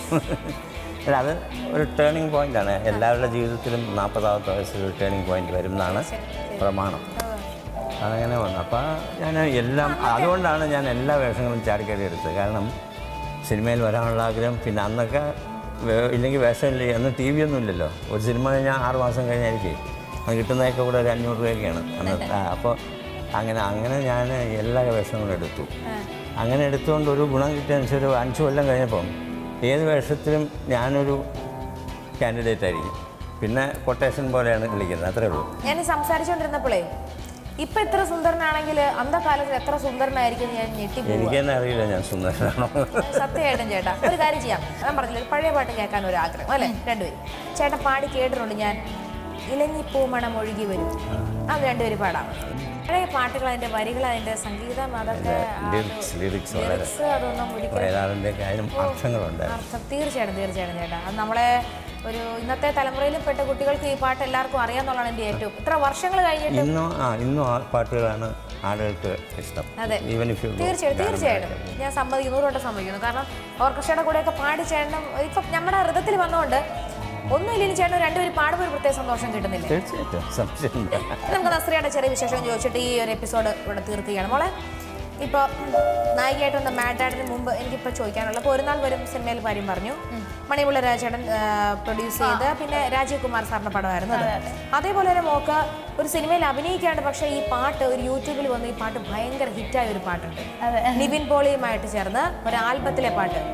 അല്ല അത് ഒരു ടേണിംഗ് പോയിൻ്റാണ് എല്ലാവരുടെ ജീവിതത്തിലും നാൽപ്പതാമത്തെ വയസ്സിൽ ഒരു ടേണിംഗ് പോയിന്റ് വരും എന്നാണ് പ്രമാണം അതങ്ങനെ വന്നു അപ്പോൾ ഞാൻ എല്ലാം അതുകൊണ്ടാണ് ഞാൻ എല്ലാ വേഷങ്ങളും ചാടിക്കടി എടുത്തത് കാരണം സിനിമയിൽ വരാനുള്ള ആഗ്രഹം പിന്നെ അന്നൊക്കെ വേ- ഇല്ലെങ്കിൽ വേഷമില്ല അന്ന് ടി വി ഒന്നും ഇല്ലല്ലോ ഒരു സിനിമ കഴിഞ്ഞാൽ ആറ് മാസം കഴിഞ്ഞായിരിക്കും അത് കിട്ടുന്നതൊക്കെ കൂടെ ഒരു അഞ്ഞൂറ് രൂപയൊക്കെയാണ് അന്ന് അപ്പോൾ അങ്ങനെ അങ്ങനെ ഞാൻ എല്ലാ വേഷങ്ങളും എടുത്തു അങ്ങനെ എടുത്തുകൊണ്ട് ഒരു ഗുണം കിട്ടിയെന്ന് വെച്ചാൽ ഒരു അഞ്ച് കൊല്ലം കഴിഞ്ഞപ്പം ഏത് വേഷത്തിലും ഞാനൊരു കാൻഡിഡേറ്റ് ആയിരിക്കും പിന്നെ കൊട്ടേഷൻ പോലെയാണ് വിളിക്കുന്നത് അത്രേ ഉള്ളൂ ഞാൻ ഈ സംസാരിച്ചുകൊണ്ടിരുന്നപ്പോഴേ ഇപ്പൊ ഇത്ര സുന്ദരനാണെങ്കിൽ അന്നത്തെ കാലത്ത് എത്ര സുന്ദരനായിരിക്കും ഞാൻ ഞെട്ടിപ്പോയി എനിക്ക് തന്നെ അറിയില്ല ഞാൻ സുന്ദരനാണോ സത്യമായിട്ടും ചേട്ടാ ഒരു കാര്യം ചെയ്യാം ഞാൻ പറഞ്ഞില്ല ഒരു പഴയ പാട്ട് കേൾക്കാൻ ഒരു ആഗ്രഹം അല്ലേ രണ്ടുപേരും ചേട്ടൻ പാടി കേട്ടിട്ടുണ്ട് ഞാൻ ഇലഞ്ഞിപ്പൂ മണം ഒഴുകി വരും അത് രണ്ടുപേരും പാടാം പഴയ പാട്ടുകൾ അതിന്റെ വരികൾ അതിന്റെ സംഗീതം അതൊക്കെ ലിറിക്സ് ലിറിക്സ് വളരെ ലിറിക്സ് അതൊന്നും ഒരിക്കലും വയലാറിൻ്റെ കാര്യം അർത്ഥങ്ങളുണ്ട് അർത്ഥം തീർച്ചയായിട്ടും തീർച്ചയായിട്ടും ചേട്ടാ അത് നമ്മളെ ഒരു ഇന്നത്തെ തലമുറയിലും പെട്ട കുട്ടികൾക്ക് ഈ പാട്ട് എല്ലാവർക്കും അറിയാന്നുള്ളതാണ് എൻ്റെ ഏറ്റവും ഇത്ര വർഷങ്ങൾ കഴിഞ്ഞിട്ട് ഇന്നും ആ ഇന്നും ആ പാട്ടുകളാണ് ആളുകൾക്ക് ഇഷ്ടം അതെ. ഈവൻ ഇഫ് യു തീർച്ചയായിട്ടും തീർച്ചയായിട്ടും ഞാൻ സമ്മതിക്കുന്നു നൂറോട്ട് സമ്മതിക്കുന്നു കാരണം ഓർക്കസ്ട്രയുടെ കൂടെയൊക്കെ പാടി ചേട്ടനും ഇപ്പം നമ്മുടെ ഹൃദയത്തിൽ വന്നുകൊണ്ട് ഒന്നുമില്ലെങ്കിൽ ചേട്ടൻ രണ്ടുപേരും പാടുമ്പോൾ ഒരു പ്രത്യേക സന്തോഷം കിട്ടുന്നില്ല തീർച്ചയായിട്ടും സംശയമില്ല നമുക്ക് നസ്രിയുടെ ചെറിയ വിശേഷം ചോദിച്ചിട്ട് ഈ ഒരു എപ്പിസോഡ് ഇവിടെ തീർക്കുകയാണ് മോളെ ഇപ്പോൾ നായികയായിട്ട് വന്ന മാഡാഡിന് മുമ്പ് എനിക്കിപ്പോൾ ചോദിക്കാനുള്ള ഇപ്പോൾ ഒരു നാൾ വരും സിനിമയിൽ കാര്യം പറഞ്ഞു മണിമുള്ള രാജേട്ടൻ പ്രൊഡ്യൂസ് ചെയ്ത് പിന്നെ രാജീവ് കുമാർ സാറിന്റെ പടമായിരുന്നു അത് അതേപോലെ തന്നെ മോക്ക് ഒരു സിനിമയിൽ അഭിനയിക്കാണ്ട് പക്ഷേ ഈ പാട്ട് ഒരു യൂട്യൂബിൽ വന്ന് ഈ പാട്ട് ഭയങ്കര ഹിറ്റായ ഒരു പാട്ടുണ്ട് അതെ നിവിൻ പോളിയുമായിട്ട് ചേർന്ന് ഒരു ആൽബത്തിലെ പാട്ട്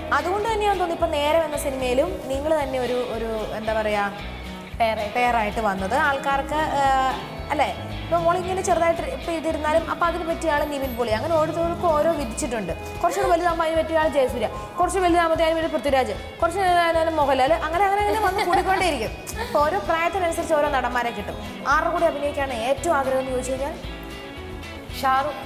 അതുകൊണ്ട് തന്നെയാണെന്ന് തോന്നുന്നു ഇപ്പം നേരം എന്ന സിനിമയിലും നിങ്ങൾ തന്നെ ഒരു ഒരു എന്താ പറയുക പേരായിട്ട് പെയറായിട്ട് വന്നത് ആൾക്കാർക്ക് ആ, അല്ലേ ഇപ്പം മോളിങ്ങനെ ചെറുതായിട്ട് ഇപ്പം ഇതിരുന്നാലും അപ്പം അതിന് പറ്റിയ ആൾ നിവിൻ പോളി അങ്ങനെ ഓരോരുത്തർക്കും ഓരോ വിധിച്ചിട്ടുണ്ട് കുറച്ചുകൂടെ വലുതാകുമ്പോൾ അതിന് പറ്റിയ ആൾ ജയസൂര്യ കുറച്ച് വലുതാകുമ്പോൾ അതിന് വേണ്ടി പൃഥ്വിരാജ് കുറച്ച് വലുതാകുമ്പോൾ മോഹൻലാൽ അങ്ങനെ അങ്ങനെ അങ്ങനെ വന്ന് കൂടിക്കൊണ്ടേയിരിക്കും അപ്പോൾ ഓരോ പ്രായത്തിനനുസരിച്ച് ഓരോ നടന്മാരെ കിട്ടും ആരുടെ കൂടെ അഭിനയിക്കാണ് ഏറ്റവും ആഗ്രഹം എന്ന് ചോദിച്ചു കഴിഞ്ഞാൽ ഷാറുഖ്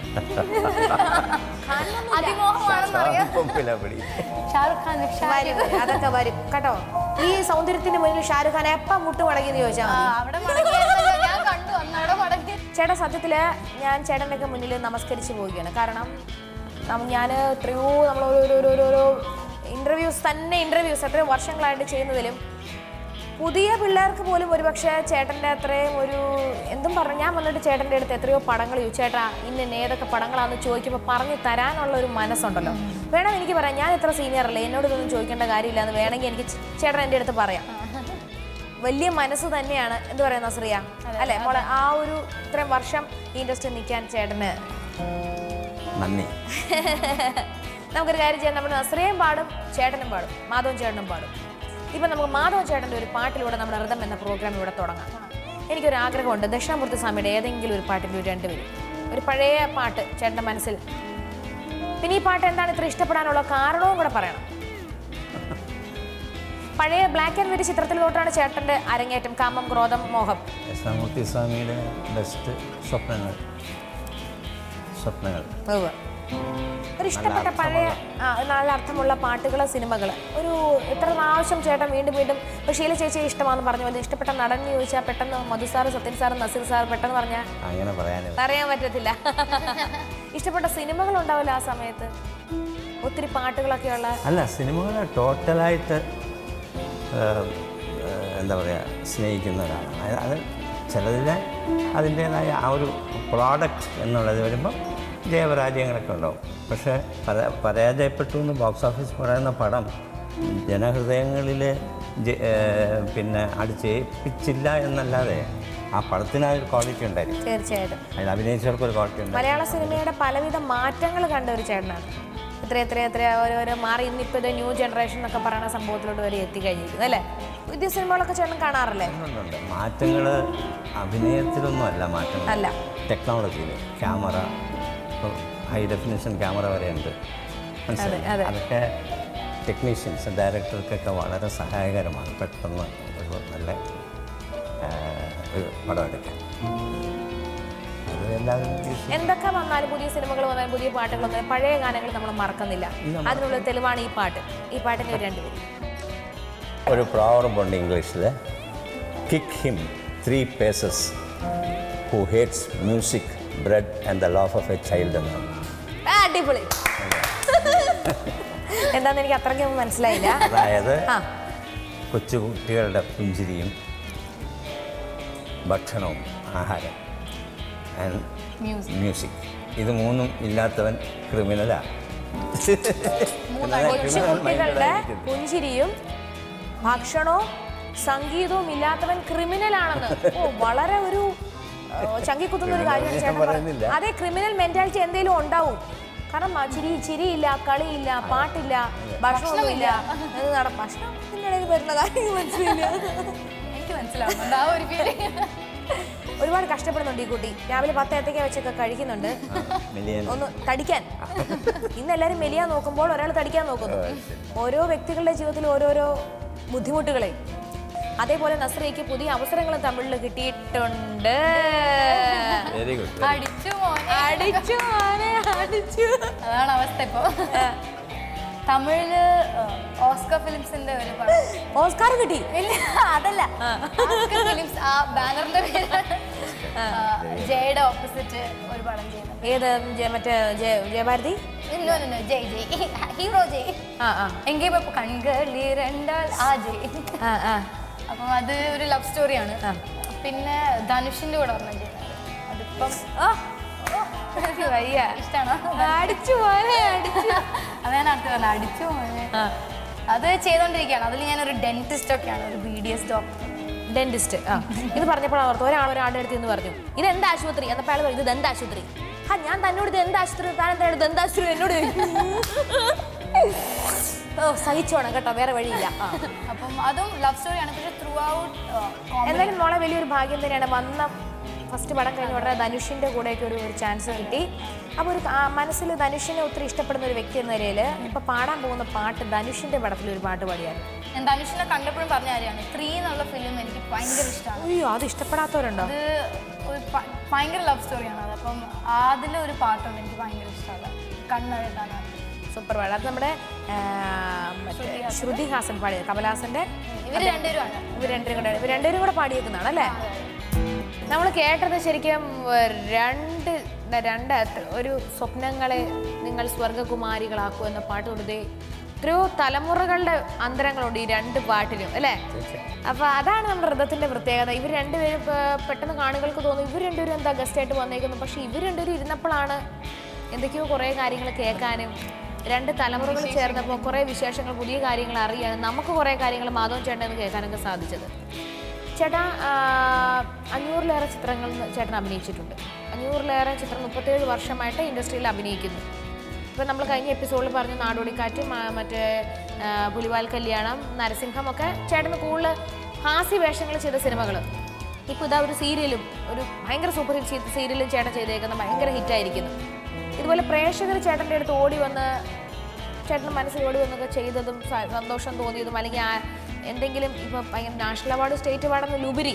ഖാൻ അതിമോഹമാണെന്ന് അറിയാം പൊക്കിലപ്പടി ഷാറുഖ് ഖാൻ ഷാ- വരും വരും. അതൊക്കെ വരും കേട്ടോ ഈ സൗന്ദര്യത്തിന് മുന്നിൽ ഷാരൂഖ് ഖാൻ എപ്പം മുട്ട് മടങ്ങിയെന്ന് ചോദിച്ചാൽ ആ, മതി അവിടെ മടങ്ങിയായിരുന്നല്ലോ ഞാൻ കണ്ടു അന്ന് അവിടെ മടങ്ങി ചേട്ടാ സത്യത്തിൽ ഞാൻ ചേട്ടൻ്റെ ഒക്കെ മുന്നിൽ നമസ്കരിച്ച് പോവുകയാണ് കാരണം ഞാൻ എത്രയോ നമ്മൾ ഓരോ ഓരോ ഓരോ ഓരോ ഇൻ്റർവ്യൂസ് തന്നെ ഇൻ്റർവ്യൂസ് എത്രയോ വർഷങ്ങളായിട്ട് ചെയ്യുന്നതിലും പുതിയ പിള്ളേർക്ക് പോലും ഒരുപക്ഷെ ചേട്ടൻ്റെ അത്രയും ഒരു എന്തും പറഞ്ഞു ഞാൻ വന്നിട്ട് ചേട്ടൻ്റെ അടുത്ത് എത്രയോ പടങ്ങൾ ചോദിച്ചു ചേട്ടാ ഇന്ന ഇന്ന ഏതൊക്കെ പടങ്ങളാണെന്ന് ചോദിക്കുമ്പോൾ പറഞ്ഞു തരാനുള്ള ഒരു മനസ്സുണ്ടല്ലോ വേണം എനിക്ക് പറയാം ഞാൻ ഇത്ര സീനിയർ അല്ലേ എന്നോട് ഇതൊന്നും ചോദിക്കേണ്ട കാര്യമില്ല എന്ന് വേണമെങ്കിൽ എനിക്ക് ചേ- ചേട്ടൻ എൻ്റെ അടുത്ത് പറയാം വലിയ മനസ്സ് തന്നെയാണ് എന്ത് പറയുന്ന ശ്രീയ അല്ലെ മോളെ ആ ഒരു ഇത്രയും വർഷം ഈ ഇൻഡസ്ട്രി നിൽക്കാൻ ചേട്ടന് നന്ദി നമുക്കൊരു കാര്യം ചെയ്യാം നമ്മുടെ നസ്രിയയും പാടും ചേട്ടനും പാടും മാധവൻ ചേട്ടനും പാടും ഇപ്പം നമുക്ക് മാധവൻ ചേട്ടൻ്റെ ഒരു പാട്ടിലൂടെ നമ്മുടെ ഋതം എന്ന പ്രോഗ്രാം ഇവിടെ തുടങ്ങാം എനിക്കൊരു ആഗ്രഹമുണ്ട് ദക്ഷിണാമൂർത്തി സ്വാമിയുടെ ഏതെങ്കിലും ഒരു പാട്ടിൻ്റെ ഒരു രണ്ടുപേരും ഒരു പഴയ പാട്ട് ചേട്ടൻ്റെ മനസ്സിൽ പിന്നെ ഈ പാട്ട് എന്താണ് ഇത്ര ഇഷ്ടപ്പെടാനുള്ള കാരണവും കൂടെ പറയണം പഴയ ബ്ലാക്ക് ആൻഡ് വൈറ്റ് ചിത്രത്തിലോട്ടാണ് ചേട്ടൻ്റെ അരങ്ങേറ്റം കാമം ക്രോധം മോഹം കൃഷ്ണമൂർത്തി സ്വാമിയുടെ ബെസ്റ്റ് സ്വപ്നങ്ങൾ സ്വപ്നങ്ങൾ ഉവ്വ്. ഒരു ഇഷ്ടപ്പെട്ട പഴയ ആ, നല്ല അർത്ഥമുള്ള പാട്ടുകൾ സിനിമകൾ ഒരു എത്ര പ്രാവശ്യം ചേട്ടൻ വീണ്ടും വീണ്ടും ഇപ്പോൾ ഷീല ചേച്ചി ഇഷ്ടമാണെന്ന് പറഞ്ഞു പോലെ ഇഷ്ടപ്പെട്ട നടൻ എന്ന് ചോദിച്ചാൽ പെട്ടെന്ന് Madhu sir Sathyan sir Nazir sir പെട്ടെന്ന് പറഞ്ഞാൽ അങ്ങനെ പറയാനേ പറയാൻ പറ്റത്തില്ല ഇഷ്ടപ്പെട്ട സിനിമകൾ ഉണ്ടാവില്ല ആ സമയത്ത് ഒത്തിരി പാട്ടുകളൊക്കെയുള്ള അല്ല സിനിമകൾ ടോട്ടലായിട്ട് എന്താ പറയുക സ്നേഹിക്കുന്നവരാണ് അത് അത് ചിലതിൽ അതിൻ്റേതായ ആ ഒരു പ്രോഡക്റ്റ് എന്നുള്ളത് വരുമ്പം ജയപരാജയങ്ങളൊക്കെ ഉണ്ടാവും പക്ഷേ പരാ പരാജയപ്പെട്ടു എന്ന് ബോക്സ് ഓഫീസ് പറയുന്ന പടം ജനഹൃദയങ്ങളിൽ ജ- ഏഹ് പിന്നെ അടിച്ചേൽപ്പിച്ചില്ല എന്നല്ലാതെ ആ പടത്തിന് ആ ഒരു ക്വാളിറ്റി ഉണ്ടായിരുന്നു തീർച്ചയായിട്ടും അതിൽ അഭിനയിച്ചവർക്ക് ഒരു ക്വാളിറ്റി ഉണ്ടായിരുന്നു മലയാള സിനിമയുടെ പലവിധ മാറ്റങ്ങൾ കണ്ട ഒരു ചേട്ടനാണ് ഇത്ര എത്ര എത്ര ഓരോരോ മാറി ഇന്നിപ്പോൾ ഇത് ന്യൂ ജനറേഷൻ എന്നൊക്കെ പറയുന്ന സംഭവത്തിലോട്ട് വരെ എത്തിക്കഴിഞ്ഞിരിക്കുന്നു അല്ലേ പുതിയ സിനിമകളൊക്കെ ചേട്ടൻ കാണാറില്ലേ ഉണ്ട് മാറ്റങ്ങൾ അഭിനയത്തിലൊന്നും അല്ല മാറ്റങ്ങൾ അല്ല ടെക്നോളജിയിൽ ക്യാമറ ഇപ്പോൾ ഹൈ ഡെഫിനിഷൻ ക്യാമറ വരെ ഉണ്ട് മനസ്സിലായി അതെ. അതൊക്കെ ടെക്നീഷ്യൻസ് ഡയറക്ടർക്കൊക്കെ വളരെ സഹായകരമാണ് പെട്ടെന്ന് ഒരു നല്ല ആ, ഒരു പടം എടുക്കാൻ അത് എല്ലാവരും use എന്തൊക്കെ വന്നാലും പുതിയ സിനിമകൾ വന്നാലും പുതിയ പാട്ടുകൾ വന്നാലും പഴയ ഗാനങ്ങൾ നമ്മൾ മറക്കുന്നില്ല അതിനുള്ള തെളിവാണ് ഈ പാട്ട് ഈ പാട്ടിൻ്റെ ഒരു രണ്ടുപേരും ഒരു പ്രോവർബുണ്ട് ഇംഗ്ലീഷിൽ kick him three paces who hates music bread and the loaf of a child എന്നാണ് ആ, അടിപൊളി എന്താന്ന് എനിക്ക് അത്രയ്ക്കൊന്നും മനസ്സിലായില്ല അതായത് ആ കൊച്ചുകുട്ടികളുടെ പുഞ്ചിരിയും ഭക്ഷണവും ആഹാരം ആൻഡ് മ്യൂസിക് ഇത് മൂന്നും ഇല്ലാത്തവൻ ക്രിമിനലാണ് കൊച്ചുകുട്ടികളുടെ പുഞ്ചിരിയും ഭക്ഷണവും സംഗീതവും ഇല്ലാത്തവൻ ക്രിമിനൽ ആണെന്ന് ഓ വളരെ ഒരു ആ, ചങ്കിക്കുത്തുന്ന ഒരു കാര്യമാണ് Criminal ചേട്ടൻ ഞാൻ പറയുന്നില്ല. പറയുന്നത് അതെ ക്രിമിനൽ മെന്റാലിറ്റി എന്തെങ്കിലും ഉണ്ടാവും കാരണം ആ ചിരി ചിരിയില്ല കളിയില്ല പാട്ടില്ല ഭക്ഷണമില്ല ഇത് നട ഭക്ഷണത്തിന്റെ ഇടയിൽ വരുന്ന കാര്യം മനസ്സിലില്ല എനിക്ക് മനസ്സിലാവുന്നുണ്ട് ആ ഒരു ഫീലിംഗ് ഒരുപാട് കഷ്ടപ്പെടുന്നുണ്ട് ഈ കുട്ടി രാവിലെ പത്ത് ഏത്തക്ക വെച്ചൊക്കെ കഴിക്കുന്നുണ്ട് മിലിയൻ ഒന്ന് തടിക്കാൻ ഇന്ന് എല്ലാവരും മെലിയാൻ നോക്കുമ്പോൾ ഒരാൾ തടിക്കാൻ നോക്കുന്നു ഓരോ വ്യക്തികളുടെ ജീവിതത്തിൽ ഓരോരോ ബുദ്ധിമുട്ടുകളെ അതേപോലെ നസ്രിയയ്ക്ക് പുതിയ അവസരങ്ങളും തമിഴിൽ കിട്ടിയിട്ടുണ്ട് വെരി ഗുഡ് അടിച്ചു മോനെ അടിച്ചു മോനെ, അടിച്ചു അതാണ് അവസ്ഥ ഇപ്പൊ തമിഴില് ഓസ്കർ ഫിലിംസിന്റെ ഒരു പടം ഓസ്കാർ കിട്ടി ഇല്ല അതല്ല ഓസ്കർ ഫിലിംസ് ആ ബാനറിന്റെ പേരാണ് ആ, ജയയുടെ ഓപ്പോസിറ്റ് ഒരു പടം ചെയ്യുന്നത് ഏത് ജെ- മറ്റേ ജയ- ജയഭാരതി ഇന്നോ ഇന്നോ ജയ് ജയ് ഹീറോ ജയ് ആ ആ എങ്കിൽ ഇപ്പൊ കൺകളിരണ്ടാൽ ആ ജയ് ആ ആ അപ്പം അത് ഒരു ലവ് സ്റ്റോറിയാണ് പിന്നെ ധനുഷിന്റെ കൂടെ ഒരെണ്ണം ചെയ്യുന്നത് അതിപ്പം ആ, എനിക്ക് വയ്യ ഇഷ്ടമാണോ അടിച്ചു മോനെ അടിച്ചു അത് ഞാൻ അടുത്ത് പറഞ്ഞ അടിച്ചു മോനെ ആ അത് ചെയ്തോണ്ടിരിക്കുകയാണ് അതിൽ ഞാനൊരു ഡെന്റിസ്റ്റ് ഒക്കെയാണ് ഒരു B D S doctor dentist ആ ഇത് പറഞ്ഞപ്പോൾ ഓർത്ത് ഒരാൾ ഒരാളുടെ അടുത്ത് എന്ന് പറഞ്ഞു ഇത് എന്ത് ആശുപത്രി എന്നപ്പോൾ അയാൾ പറഞ്ഞു ഇത് ദന്ത ആശുപത്രി ആ ഞാൻ തന്നോട് ഇത് എന്ത് ആശുപത്രി താൻ എന്താ ദന്താശുപത്രി എന്നോട് ചോദിക്കും. ഓ സഹിച്ചോണം കേട്ടോ വേറെ വഴിയില്ല ആ. അപ്പം അതും ലവ് സ്റ്റോറിയാണ് പക്ഷെ ത്രൂ ഔട്ട് എന്തായാലും മോളെ വലിയൊരു ഭാഗ്യം തന്നെയാണ് വന്ന ഫസ്റ്റ് പടം കഴിഞ്ഞ ഉടനെ ധനുഷിന്റെ കൂടെയൊക്കെ ഒരു ഒരു ചാൻസ് കിട്ടി അപ്പോൾ ഒരു ആ മനസ്സിൽ ധനുഷിനെ ഒത്തിരി ഇഷ്ടപ്പെടുന്ന ഒരു വ്യക്തി എന്ന നിലയിൽ ഇപ്പൊ പാടാൻ പോകുന്ന പാട്ട് ധനുഷിന്റെ പടത്തിൽ ഒരു പാട്ട് പാടിയാണ് ഞാൻ ധനുഷിനെ കണ്ടപ്പോഴും പറഞ്ഞ കാര്യമാണ് ത്രീ എന്നുള്ള ഫിലിം എനിക്ക് ഭയങ്കര ഇഷ്ടമാണ് അയ്യോ അത് ഇഷ്ടപ്പെടാത്തവരുണ്ടോ അത് ഒരു ഭ- ഭയങ്കര ലവ് സ്റ്റോറിയാണ് അത് അപ്പം അതിലൊരു പാട്ടുണ്ട് എനിക്ക് ഭയങ്കര ഇഷ്ടമാണ് കണ്ണെഴുതാണ് സൂപ്പർ പാട്ട് അത് നമ്മുടെ ആ, മറ്റേ ശ്രുതി ഹാസൻ പാടിയത് കമലഹാസന്റെ ഇവർ രണ്ടുപേരുമാണ് ഇവർ രണ്ടുപേരും കൂടെ ഇവർ രണ്ടുപേരും കൂടെ പാടിയേക്കുന്നതാണ് അല്ലേ നമ്മൾ കേട്ടത് ശരിക്കും ഏർ, രണ്ട് ദ- രണ്ട് അത്ര- ഒരു സ്വപ്നങ്ങളെ നിങ്ങൾ സ്വർഗകുമാരികളാക്കൂ എന്ന പാട്ട് കൊടുത്തേ എത്രയോ തലമുറകളുടെ അന്തരങ്ങളുണ്ട് ഈ രണ്ട് പാട്ടിലും അല്ലേ അപ്പൊ അതാണ് നമ്മുടെ ഹൃദയത്തിന്റെ പ്രത്യേകത ഇവർ രണ്ടുപേരും പെ- പെട്ടെന്ന് കാണികൾക്ക് തോന്നും ഇവർ രണ്ടുപേരും എന്താ ഗസ്റ്റ് ആയിട്ട് വന്നേക്കുന്നു പക്ഷെ ഇവർ രണ്ടുപേരും ഇരുന്നപ്പോഴാണ് എന്തൊക്കെയോ കുറേ കാര്യങ്ങൾ കേൾക്കാനും രണ്ട് തലമുറകൾ ചേർന്നപ്പോൾ കുറേ വിശേഷങ്ങൾ പുതിയ കാര്യങ്ങൾ അറിയാനും നമുക്ക് കുറേ കാര്യങ്ങൾ മാധവൻ ചേട്ടൻ കേൾക്കാനൊക്കെ സാധിച്ചത് ചേട്ടാ ആ, അഞ്ഞൂറിലേറെ ചിത്രങ്ങൾ ചേട്ടൻ അഭിനയിച്ചിട്ടുണ്ട് അഞ്ഞൂറിലേറെ ചിത്രം മുപ്പത്തേഴ് വർഷമായിട്ട് ഇൻഡസ്ട്രിയിൽ അഭിനയിക്കുന്നു ഇപ്പം നമ്മൾ കഴിഞ്ഞ എപ്പിസോഡിൽ പറഞ്ഞു നാടോടിക്കാറ്റ് മ- മറ്റേ ആ, പുലിവാൽ കല്യാണം നരസിംഹം ഒക്കെ ചേട്ടന് കൂടുതൽ ഹാസ്യ വേഷങ്ങൾ ചെയ്ത സിനിമകൾ ഇപ്പോൾ ഇതാ ഒരു സീരിയലും ഒരു ഭയങ്കര സൂപ്പർ ഹിറ്റ് സീരിയലും ചേട്ടൻ ചെയ്തേക്കുന്ന ഭയങ്കര ഹിറ്റായിരിക്കുന്നു ഇതുപോലെ പ്രേക്ഷകർ ചേട്ടൻ്റെ അടുത്ത് ഓടി വന്ന് ചേട്ടന് മനസ്സിൽ ഓടി വന്നൊക്കെ ചെയ്തതും സ- സന്തോഷം തോന്നിയതും അല്ലെങ്കിൽ ആ എന്തെങ്കിലും ഇപ്പം ഭയങ്കര നാഷണൽ അവാർഡ് സ്റ്റേറ്റ് അവാർഡെന്നുപരി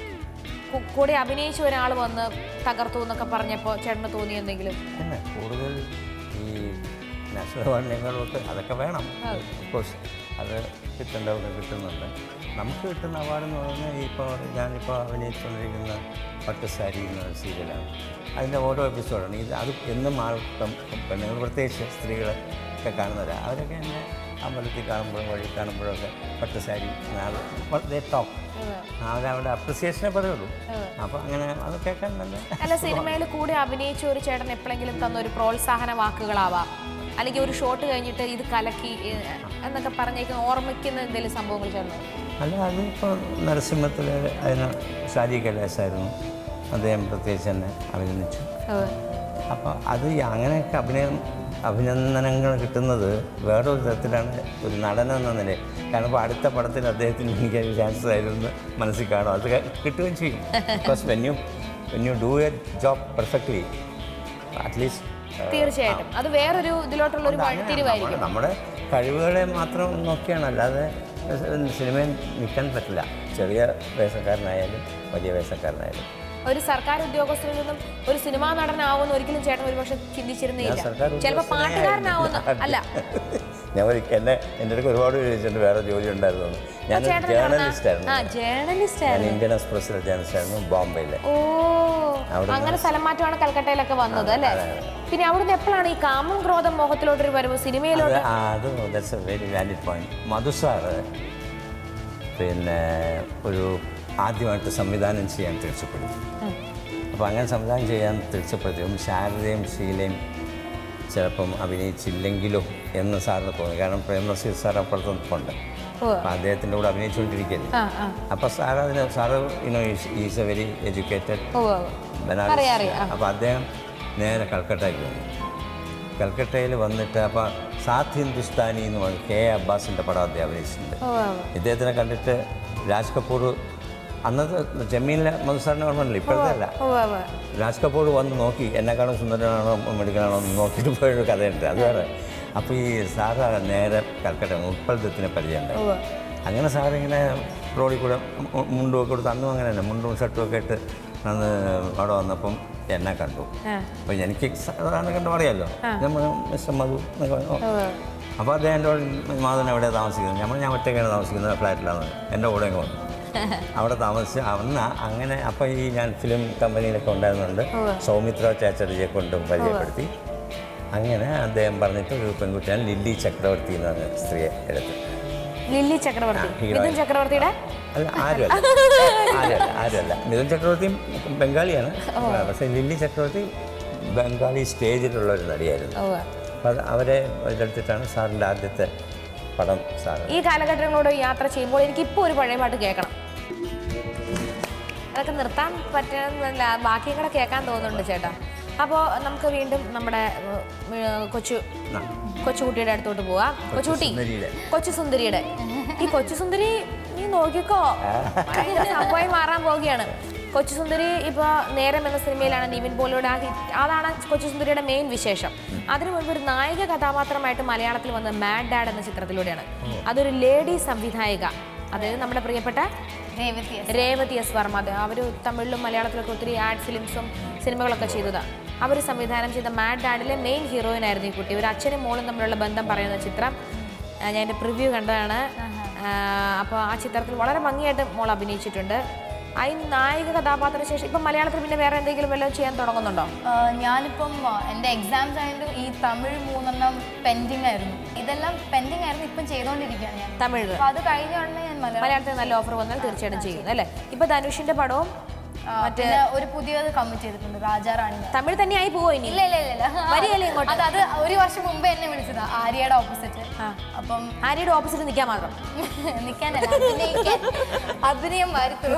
കു- കൂടെ അഭിനയിച്ച ഒരാൾ വന്ന് തകർത്തു എന്നൊക്കെ പറഞ്ഞപ്പോൾ ചേട്ടന് തോന്നി എന്തെങ്കിലും പിന്നെ കൂടുതൽ ഈ നാഷണൽ അവാർഡിനേക്കാളൊക്കെ അതൊക്കെ വേണം കോഴ്സ് അത് കിട്ടേണ്ടവർക്ക് കിട്ടുന്നുണ്ട് നമുക്ക് കിട്ടുന്ന അവാർഡ് എന്ന് പറയുന്നത് ഇപ്പോൾ ഞാനിപ്പോൾ അഭിനയിച്ചുകൊണ്ടിരിക്കുന്ന പട്ടുസാരി എന്ന സീരിയലാണ് അതിൻ്റെ ഓരോ എപ്പിസോഡാണ് ഇത് അത് എന്നും ആൾക്കും പെണ്ണുങ്ങൾ പ്രത്യേകിച്ച് സ്ത്രീകളൊക്കെ കാണുന്നവരാണ് അവരൊക്കെ എന്നെ അമ്പലത്തിൽ കാണുമ്പോഴും വഴി കാണുമ്പോഴൊക്കെ പട്ടുസാരി ടോപ്പ് അവരവിടെ അപ്രിസിയേഷനെ പറയുള്ളൂ അപ്പോൾ അങ്ങനെ അത് കേൾക്കാൻ നല്ല അല്ല സിനിമയിൽ കൂടെ അഭിനയിച്ച ഒരു ചേട്ടൻ എപ്പോഴെങ്കിലും തന്ന ഒരു പ്രോത്സാഹന വാക്കുകളാവാം അല്ലെങ്കിൽ ഒരു ഷോട്ട് കഴിഞ്ഞിട്ട് ഇത് കലക്കി ഏ, എന്നൊക്കെ പറഞ്ഞേക്കുന്ന ഓർമ്മിക്കുന്ന എന്തെങ്കിലും സംഭവങ്ങൾ ചേർന്നു അല്ല അതിപ്പോൾ നരസിംഹത്തിൽ അതിന് ഷാജി കൈലാസായിരുന്നു അദ്ദേഹം പ്രത്യേകിച്ച് എന്നെ അഭിനന്ദിച്ചു അപ്പോൾ അത് ഈ അങ്ങനെയൊക്കെ അഭിനയം അഭിനന്ദനങ്ങൾ കിട്ടുന്നത് വേറൊരു തരത്തിലാണ് ഒരു നടൻ എന്ന നിലയിൽ കാരണം ഇപ്പോൾ അടുത്ത പടത്തിൽ അദ്ദേഹത്തിന് എനിക്ക് ഒരു ചാൻസ് ആയിരുന്നു മനസ്സിൽ കാണും അത് ക- കിട്ടുകയും ചെയ്യും because when you when you do a job perfectly at least തീർച്ചയായിട്ടും അത് വേറൊരു ഇതിലോട്ടുള്ള ഒരു വഴിത്തിരിവായിരിക്കും നമ്മുടെ കഴിവുകളെ മാത്രം നോക്കിയാണ് അല്ലാതെ സിനിമയിൽ നിൽക്കാൻ പറ്റില്ല ചെറിയ വേഷക്കാരനായാലും വലിയ വേഷക്കാരനായാലും ഒരു സർക്കാർ ഉദ്യോഗസ്ഥരിൽ നിന്നും ഒരു സിനിമാ നടനാവുമെന്ന് ഒരിക്കലും ചേട്ടൻ ഒരുപക്ഷെ ചിന്തിച്ചിരുന്നില്ല ഞാൻ സർക്കാർ ചിലപ്പോൾ പാട്ടുകാരനാവുന്നു അല്ല ഞാൻ ഒരു- എന്നെ എൻ്റെ അടുക്ക് ഒരുപാട് ചോദിച്ചിട്ടുണ്ട് വേറെ ജോലി ഉണ്ടായിരുന്നു എന്ന്. ഞാൻ ചേട്ടൻ ജേർണലിസ്റ്റ് ആയിരുന്നു ആ ജേർണലിസ്റ്റ് ഞാൻ ആയിരുന്നു ഇന്ത്യൻ എക്സ്പ്രസ്സിലെ ജേർണലിസ്റ്റ് ആയിരുന്നു ബോംബെയിലെ ഓ അവിടെ അങ്ങനെ സ്ഥലം മാറ്റമാണ് കൽക്കട്ടയിലൊക്കെ വന്നത് അല്ലേ പിന്നെ അവിടുന്ന് എപ്പോഴാണ് ഈ കാമം ക്രോധം മോഹത്തിലോട്ടൊരു വരവ് സിനിമയിലോട്ട് അത് ആ, അത് that's a very valid point Madhu sir പിന്നെ ഒരു ആദ്യമായിട്ട് സംവിധാനം ചെയ്യാൻ തീർച്ചപ്പെടുത്തി അപ്പോൾ അങ്ങനെ സംവിധാനം ചെയ്യാൻ തീർച്ചപ്പെടുത്തിയും ശാരദയും ശീലയും ചിലപ്പം അഭിനയിച്ചില്ലെങ്കിലോ എന്ന് സാറിന് തോന്നി കാരണം പ്രേം നസീർ സാർ അപ്പുറത്ത് നിൽപ്പുണ്ട് അപ്പോൾ അദ്ദേഹത്തിൻ്റെ കൂടെ അഭിനയിച്ചുകൊണ്ടിരിക്കരുത് ആ ആ അപ്പോൾ സാർ അതിന് sir you know is a very educated ഓ ഓ. അറിയാം, അറിയാം. ആ. അപ്പോൾ അദ്ദേഹം നേരെ കൽക്കട്ടയ്ക്ക് വന്നു കൽക്കട്ടയിൽ വന്നിട്ട് അപ്പോൾ സാത്ത് ഹിന്ദുസ്ഥാനി എന്ന് പറഞ്ഞ് കെ എ അബ്ബാസിൻ്റെ പടം അദ്ദേഹം അഭിനയിച്ചിട്ടുണ്ട് ഓ ഓ. ഇദ്ദേഹത്തിനെ കണ്ടിട്ട് രാജ് കപൂർ അന്നത്തെ ജമീനിലെ മധുസാറിനെ ഓർമ്മയില്ല ഇപ്പോഴത്തെ അല്ല ഓ ഓ, ഓ. രാജ് കപൂർ വന്ന് നോക്കി എന്നെക്കാളും സുന്ദരനാണോ മെടുക്കനാണോ എന്ന് നോക്കിയിട്ട് പോയൊരു കഥയുണ്ട് അത് വേറെ അപ്പോൾ ഈ സാറ് നേരെ കൽക്കട്ട ഉൾപ്പൽദത്തിനെ പരിചയമുണ്ട് ഉവ്വ്. അങ്ങനെ സാറിങ്ങനെ റോഡിൽ കൂടെ മു- മുണ്ടും ഒക്കെ കൊടുത്ത് അന്നും അങ്ങനെ തന്നെ മുണ്ടും ഷർട്ടും ഒക്കെ ഇട്ട് അന്ന് അവിടെ വന്നപ്പം എന്നെ കണ്ടു ആ. അപ്പോൾ എനിക്ക് സാധാരണ കണ്ടു പറയാമല്ലോ നമ്മൾ മിസ്റ്റർ മധു എന്നൊക്കെ പറഞ്ഞു. ഓ ഓ. അപ്പോൾ അദ്ദേഹം എൻ്റെ മാധവൻ എവിടെയാണ് താമസിക്കുന്നത് നമ്മൾ ഞാൻ ഒറ്റയ്ക്കാണ് താമസിക്കുന്നത് ഫ്ലാറ്റിലാണ് എൻ്റെ കൂടെ അങ്ങ് വന്നു അവിടെ താമസിച്ച് അന്ന് അങ്ങനെ അപ്പോൾ ഈ ഞാൻ ഫിലിം കമ്പനിയിലൊക്കെ ഉണ്ടായിരുന്നുണ്ട് സൗമിത്ര ചാച്ചടിയെ കൊണ്ടും പരിചയപ്പെടുത്തി അങ്ങനെ അദ്ദേഹം പറഞ്ഞിട്ട് ഒരു പെൺകുട്ടിയാണ് ലില്ലി ചക്രവർത്തി എന്ന് പറഞ്ഞ സ്ത്രീയെ എടുത്ത് ലില്ലി ചക്രവർത്തി ആ, ഹീറോയിൻ. മിഥുൻ ചക്രവർത്തിയുടെ അല്ല ആരുമല്ല ആരുമല്ല ആരുമല്ല മിഥുൻ ചക്രവർത്തിയും ബംഗാളിയാണ് പക്ഷേ ലില്ലി ചക്രവർത്തി ബംഗാളി സ്റ്റേജിലുള്ള ഒരു നടിയായിരുന്നു ഓ അപ്പോൾ അത് അവരെ ഇതെടുത്തിട്ടാണ് സാറിൻ്റെ ആദ്യത്തെ പടം സാർ ഈ കാലഘട്ടങ്ങളോട് യാത്ര ചെയ്യുമ്പോൾ എനിക്ക് ഇപ്പോൾ ഒരു പഴയ പാട്ട് കേൾക്കണം അതൊക്കെ നിർത്താൻ പറ്റുന്നില്ല ബാക്കിയും കൂടെ കേൾക്കാൻ തോന്നുന്നുണ്ട് ചേട്ടാ അപ്പോൾ നമുക്ക് വീണ്ടും നമ്മുടെ ഏഹ്, ഏഹ്, കൊച്ചു ആ. കൊച്ചുകുട്ടിയുടെ അടുത്തോട്ട് പോവാം കൊച്ചുകുട്ടി സുന്ദരിയുടെ. കൊച്ചു സുന്ദരിയുടെ ഈ കൊച്ചു സുന്ദരി നീ നോക്കിക്കോ ഭയങ്കര സംഭവമായി മാറാൻ പോവുകയാണ് കൊച്ചു സുന്ദരി ഇപ്പോൾ നേരം എന്ന സിനിമയിലാണ് നിവിൻ പോളിയുടെ ആ ഹിറ്റ് അതാണ് കൊച്ചു സുന്ദരിയുടെ മെയിൻ വിശേഷം അതിനു മുൻപ് ഒരു നായിക കഥാപാത്രമായിട്ട് മലയാളത്തിൽ വന്ന മാഡ് ഡാഡ് എന്ന ചിത്രത്തിലൂടെയാണ് അതൊരു ലേഡി സംവിധായിക അതായത് നമ്മുടെ പ്രിയപ്പെട്ട രേവതി എസ്. രേവതി എസ് വർമ്മ അത് അവർ തമിഴിലും മലയാളത്തിലൊക്കെ ഒത്തിരി ആഡ് ഫിലിംസും സിനിമകളൊക്കെ ചെയ്തതാണ് അവർ സംവിധാനം ചെയ്ത മാഡ് ഡാഡിലെ മെയിൻ ഹീറോയിൻ ആയിരുന്നു ഈ കുട്ടി ഒരു അച്ഛനും മോളും തമ്മിലുള്ള ബന്ധം പറയുന്ന ചിത്രം ആ, ഞാൻ എൻ്റെ പ്രിവ്യൂ കണ്ടതാണ് അപ്പോൾ ആ ചിത്രത്തിൽ വളരെ ഭംഗിയായിട്ട് മോൾ അഭിനയിച്ചിട്ടുണ്ട് ആ ഈ നായിക കഥാപാത്രത്തിന് ശേഷം ഇപ്പം മലയാളത്തിൽ പിന്നെ വേറെ എന്തെങ്കിലും വല്ലതും ചെയ്യാൻ തുടങ്ങുന്നുണ്ടോ ആ, ഞാനിപ്പം ആ, എൻ്റെ എക്സാംസ് ആയതുകൊണ്ട് ഈ തമിഴ് മൂന്നെണ്ണം പെൻഡിങ് ആയിരുന്നു ഇതെല്ലാം പെൻഡിങ് ആയിരുന്നു ഇപ്പം ചെയ്തുകൊണ്ടിരിക്കുകയാണ് ഞാൻ തമിഴ് അപ്പോൾ അത് കഴിഞ്ഞ ഉടനെ ഞാൻ മലയാളം മലയാളത്തിൽ നല്ല ഓഫർ വന്നാൽ തീർച്ചയായിട്ടും ചെയ്യും അല്ലേ ഇപ്പം ധനുഷിൻ്റെ പടവും ആ, പിന്നെ ഒരു പുതിയത് കമ്മിറ്റ് ചെയ്തിട്ടുണ്ട് രാജാറാണി തമിഴ് തന്നെയായി പോവോ ഇനി ഇല്ല ഇല്ല ഇല്ല ഇല്ല വരികയല്ലേ ഇങ്ങോട്ട്? അത് അത് ഒരു വർഷം മുമ്പ് എന്നെ വിളിച്ചതാ ആര്യയുടെ ഓപ്പോസിറ്റ് അപ്പം ആര്യയുടെ ഓപ്പോസിറ്റ് നിൽക്കാൻ മാത്രം നിൽക്കാനല്ല അഭിനയിക്കാൻ അഭിനയം വരുത്തും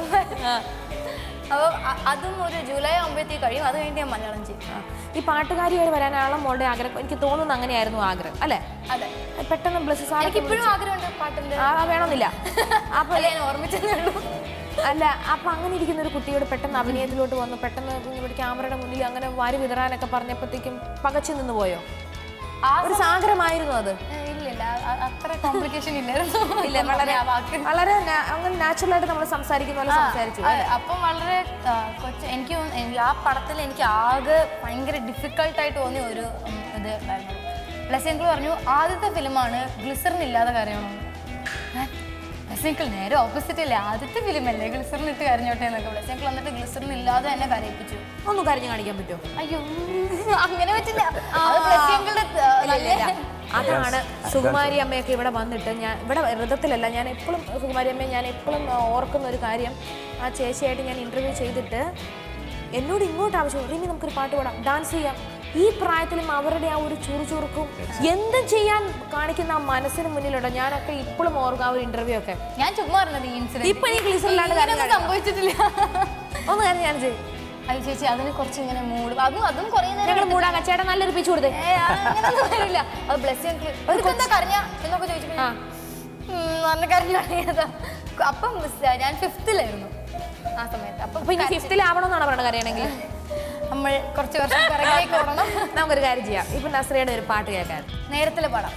അപ്പം അ- അതും ഒരു ജൂലൈ ആകുമ്പോഴത്തേക്ക് കഴിയും അത് കഴിഞ്ഞിട്ട് ഞാൻ മലയാളം ചെയ്യും ആ. ഈ പാട്ടുകാരിയായി വരാനുള്ള മോളുടെ ആഗ്രഹം എനിക്ക് തോന്നുന്നു അങ്ങനെയായിരുന്നു ആഗ്രഹം അല്ലേ അതെ പെട്ടെന്ന് ബ്ലസ് സാർ എനിക്ക് ഇപ്പോഴും ആഗ്രഹമുണ്ട് പാട്ടിന്റെ ആ വേണമെന്നില്ല അപ്പൊ അല്ല ഞാൻ ഓർമ്മിച്ചതേ ഉള്ളൂ അല്ല അപ്പൊ അങ്ങനെ ഇരിക്കുന്ന ഒരു കുട്ടിയോട് പെട്ടെന്ന് അഭിനയത്തിലോട്ട് വന്നു പെട്ടെന്ന് ഇവിടെ ക്യാമറയുടെ മുന്നിൽ അങ്ങനെ വാരി വിതറാനൊക്കെ പറഞ്ഞപ്പോഴത്തേക്കും പകച്ചു നിന്ന് പോയോ ആ ഒരു സാഗരമായിരുന്നു അത് ഏ, ഇല്ല ഇല്ല അ- അത്ര കോംപ്ലിക്കേഷൻ ഇല്ലായിരുന്നു ഇല്ല വളരെ ആ വാക്ക് വളരെ നാ- അങ്ങനെ നാച്ചുറൽ ആയിട്ട് നമ്മൾ സംസാരിക്കുന്ന പോലെ സംസാരിച്ചു ആ, അപ്പം വളരെ ആ, കൊച്ചു എനിക്ക് തോന്നുന്നു- എനിക്ക് ആ പടത്തിൽ എനിക്ക് ആകെ ഭയങ്കര ഡിഫിക്കൾട്ടായിട്ട് തോന്നിയ ഒരു ഉം, ഇത് ഉണ്ടായിരുന്നു ബ്ലസ്സിങ്കിൾ പറഞ്ഞു ആദ്യത്തെ ഫിലിമാണ് ഗ്ലിസറിൻ ഇല്ലാതെ കരയണമെന്ന് ബ്ലസ്സിങ്കിൾ നേരെ ഓപ്പോസിറ്റ് അല്ലേ ആദ്യത്തെ ഫിലിം അല്ലേ ഗ്ലിസറിൻ ഇട്ട് കരഞ്ഞോട്ടെ എന്നൊക്കെ ബ്ലസ്സിങ്കിൾ വന്നിട്ട് ഗ്ലിസറിൻ ഇല്ലാതെ തന്നെ കരയിപ്പിച്ചു ഒന്ന് കരഞ്ഞു കാണിക്കാൻ പറ്റുമോ അയ്യോ അങ്ങനെ പറ്റില്ല അത് ബ്ലസ്സിങ്കിളുടെ നല്ല അതാണ് സുകുമാരി അമ്മയൊക്കെ ഇവിടെ വന്നിട്ട് ഞാൻ ഇവിടെ വ്രതത്തിലല്ല ഞാൻ എപ്പോഴും സുകുമാരി അമ്മയെ ഞാൻ എപ്പോഴും ഓർക്കുന്ന ഒരു കാര്യം ആ ചേച്ചിയായിട്ട് ഞാൻ ഇന്റർവ്യൂ ചെയ്തിട്ട് എന്നോട് ഇങ്ങോട്ട് ആവശ്യം റിമി നമുക്കൊരു പാട്ട് പാടാം ഡാൻസ് ചെയ്യാം ഈ പ്രായത്തിലും അവരുടെ ആ ഒരു ചുറുചുറുക്കും എന്തും ചെയ്യാൻ കാണിക്കുന്ന ആ മനസ്സിന് മുന്നിലുണ്ടോ ഞാനൊക്കെ ഇപ്പോഴും ഓർക്കും ആ ഒരു ഇന്റർവ്യൂ ഒക്കെ ഞാൻ ചുമ്മാ പറഞ്ഞത് ഈ ഇൻസിഡന്റ് ഇപ്പൊ ഈ ഗ്ലിസറിലാണ്ട് കാര്യം സംഭവിച്ചിട്ടില്ല ഒന്ന് കാര്യം ഞാൻ ചെയ്യും അത് ചേച്ചി അതിന് കുറച്ച് ഇങ്ങനെ മൂഡ് അതും അതും കുറേ നേരം ഞങ്ങൾ മൂടാ ചേട്ടാ നല്ലൊരു പിച്ച് കൊടുത്തേ ഏ, അങ്ങനൊന്നും വരില്ല അത് ബ്ലസ് എന്താ കരഞ്ഞ എന്നൊക്കെ ചോദിച്ചു ആ. നല്ല കരഞ്ഞു തുടങ്ങിയതാ അപ്പം സ് ഞാൻ ഫിഫ്തിലായിരുന്നു ആ സമയത്ത് അപ്പം അപ്പൊ ഇനി ഫിഫ്തിലാവണമെന്നാണ് പറയുന്നത് കരയണമെങ്കിൽ നമ്മൾ കുറച്ച് വർഷം പിറകിലേക്ക് ഓടണം നമുക്കൊരു കാര്യം ചെയ്യാം ഇപ്പൊ നസ്രിയുടെ ഒരു പാട്ട് കേൾക്കാൻ നേരത്തിലെ പടം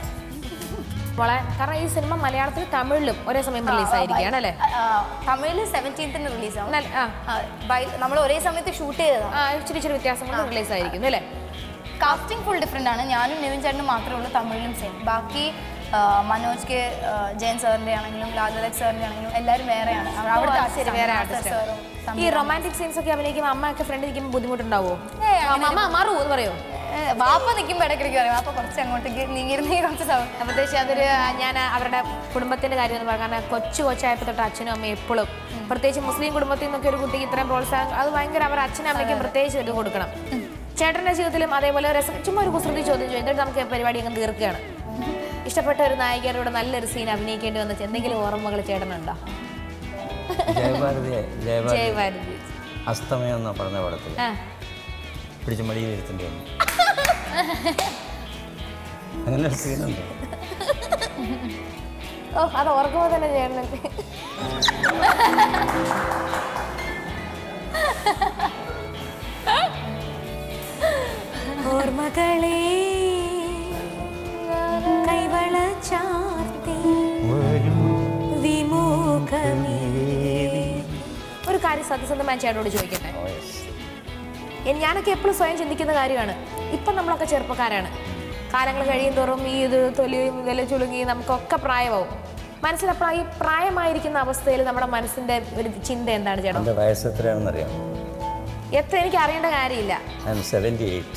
മോളെ കാരണം ഈ സിനിമ മലയാളത്തിലും തമിഴിലും ഒരേ സമയം റിലീസ് ആയിരിക്കുകയാണ് അല്ലേ ആ, തമിഴില് സെവൻറ്റീൻത്തിന് റിലീസാവും നല്ല- ആ നമ്മൾ ഒരേ സമയത്ത് ഷൂട്ട് ചെയ്തതാണ് ആ ഇച്ചിരി ഇച്ചിരി വ്യത്യാസം കൊണ്ട് റിലീസ് ആയിരിക്കുന്നു അല്ലേ കാസ്റ്റിംഗ് ഫുൾ ഡിഫറെൻ്റ് ആണ് ഞാനും നിവിൻ ചേട്ടനും മാത്രമേ ഉള്ളൂ തമിഴിലും സെയിം ബാക്കി ആ, മനോജ് കെ ആ, ജയൻ സാറിൻ്റെ ആണെങ്കിലും ലാലലക് സാറിൻ്റെ ആണെങ്കിലും എല്ലാവരും വേറെയാണ് അവ- അവിടുത്തെ ശരി artist വേറെ ആണ്. ആർട്ടിസ്റ്റ് സാറും ഈ റൊമാൻറ്റിക് സീൻസ് ഒക്കെ അഭിനയിക്കുമ്പോൾ അമ്മയൊക്കെ ഫ്രണ്ട് നിൽക്കുമ്പോൾ ബുദ്ധിമുട്ടുണ്ടാവോ ഏയ്, അമ്മ അമ്മ മാറൂ എന്ന് പറയോ ഏ, വാപ്പ നിൽക്കുമ്പോൾ ഇടയ്ക്കിടയ്ക്ക് പറയും വാപ്പ കുറച്ച് അങ്ങോട്ടേക്ക് നീങ്ങിയിരുന്നെങ്കിൽ കുറച്ച് സൗണ്ട് പ്രത്യേകിച്ച് അതൊരു ഞാൻ അവരുടെ കുടുംബത്തിന്റെ കാര്യം എന്ന് പറയാം കാരണം കൊച്ചു കൊച്ചായപ്പോൾ തൊട്ട് അച്ഛനും അമ്മയും എപ്പോഴും പ്രത്യേകിച്ച് മുസ്ലിം കുടുംബത്തിൽ നിന്നൊക്കെ ഒരു കുട്ടിക്ക് ഇത്രയും പ്രോത്സാഹനം അത് ഭയങ്കര അവർ അച്ഛനും അമ്മയ്ക്കും പ്രത്യേകിച്ച് ഇത് കൊടുക്കണം ചേട്ടന്റെ ജീവിതത്തിലും അതേപോലെ രസം ചുമ്മാ ഒരു കുസൃതി ചോദ്യം ചോദിച്ചു എന്നിട്ട് നമുക്ക് ഈ പരിപാടി അങ്ങ് തീർക്കുകയാണ് ഇഷ്ടപ്പെട്ട ഒരു നായികയോട് നല്ലൊരു സീൻ അഭിനയിക്കേണ്ടി വന്ന എന്തെങ്കിലും ഓർമ്മകൾ ചേട്ടനുണ്ടോ ജയഭാരതി ജയഭാരതി ജയഭാരതി അസ്തമയം എന്ന പറഞ്ഞ പടത്തിൽ ആ പിടിച്ച് മടിയിൽ ഇരുത്തേണ്ടി വന്നു അങ്ങനെ ഒരു സീനുണ്ട് ഓ അത് ഓർക്കുമ്പോൾ തന്നെ ചേട്ടനുണ്ട് ഓർമ്മകളെ കൈവള ചാർത്തി വിമുഖമേ ഒരു കാര്യം സത്യസന്ധമായി ചേട്ടനോട് ചോദിക്കട്ടെ ഓ, yes. എൻ- ഞാനൊക്കെ എപ്പോഴും സ്വയം ചിന്തിക്കുന്ന കാര്യമാണ് ഇപ്പം നമ്മളൊക്കെ ചെറുപ്പക്കാരാണ് കാലങ്ങൾ കഴിയും തോറും ഈ ഇത് തൊലിയും വില ചുളുങ്ങി നമുക്കൊക്കെ പ്രായമാവും മനസ്സിലപ്പോൾ ഈ പ്രായമായിരിക്കുന്ന അവസ്ഥയിൽ നമ്മുടെ മനസ്സിന്റെ ഒരു ചിന്ത എന്താണ് ചേട്ടാ എൻ്റെ വയസ്സ് എത്രയാണെന്നറിയാം എത്ര എനിക്ക് അറിയേണ്ട കാര്യമില്ല ഐ എം സെവൻറ്റി എയ്റ്റ്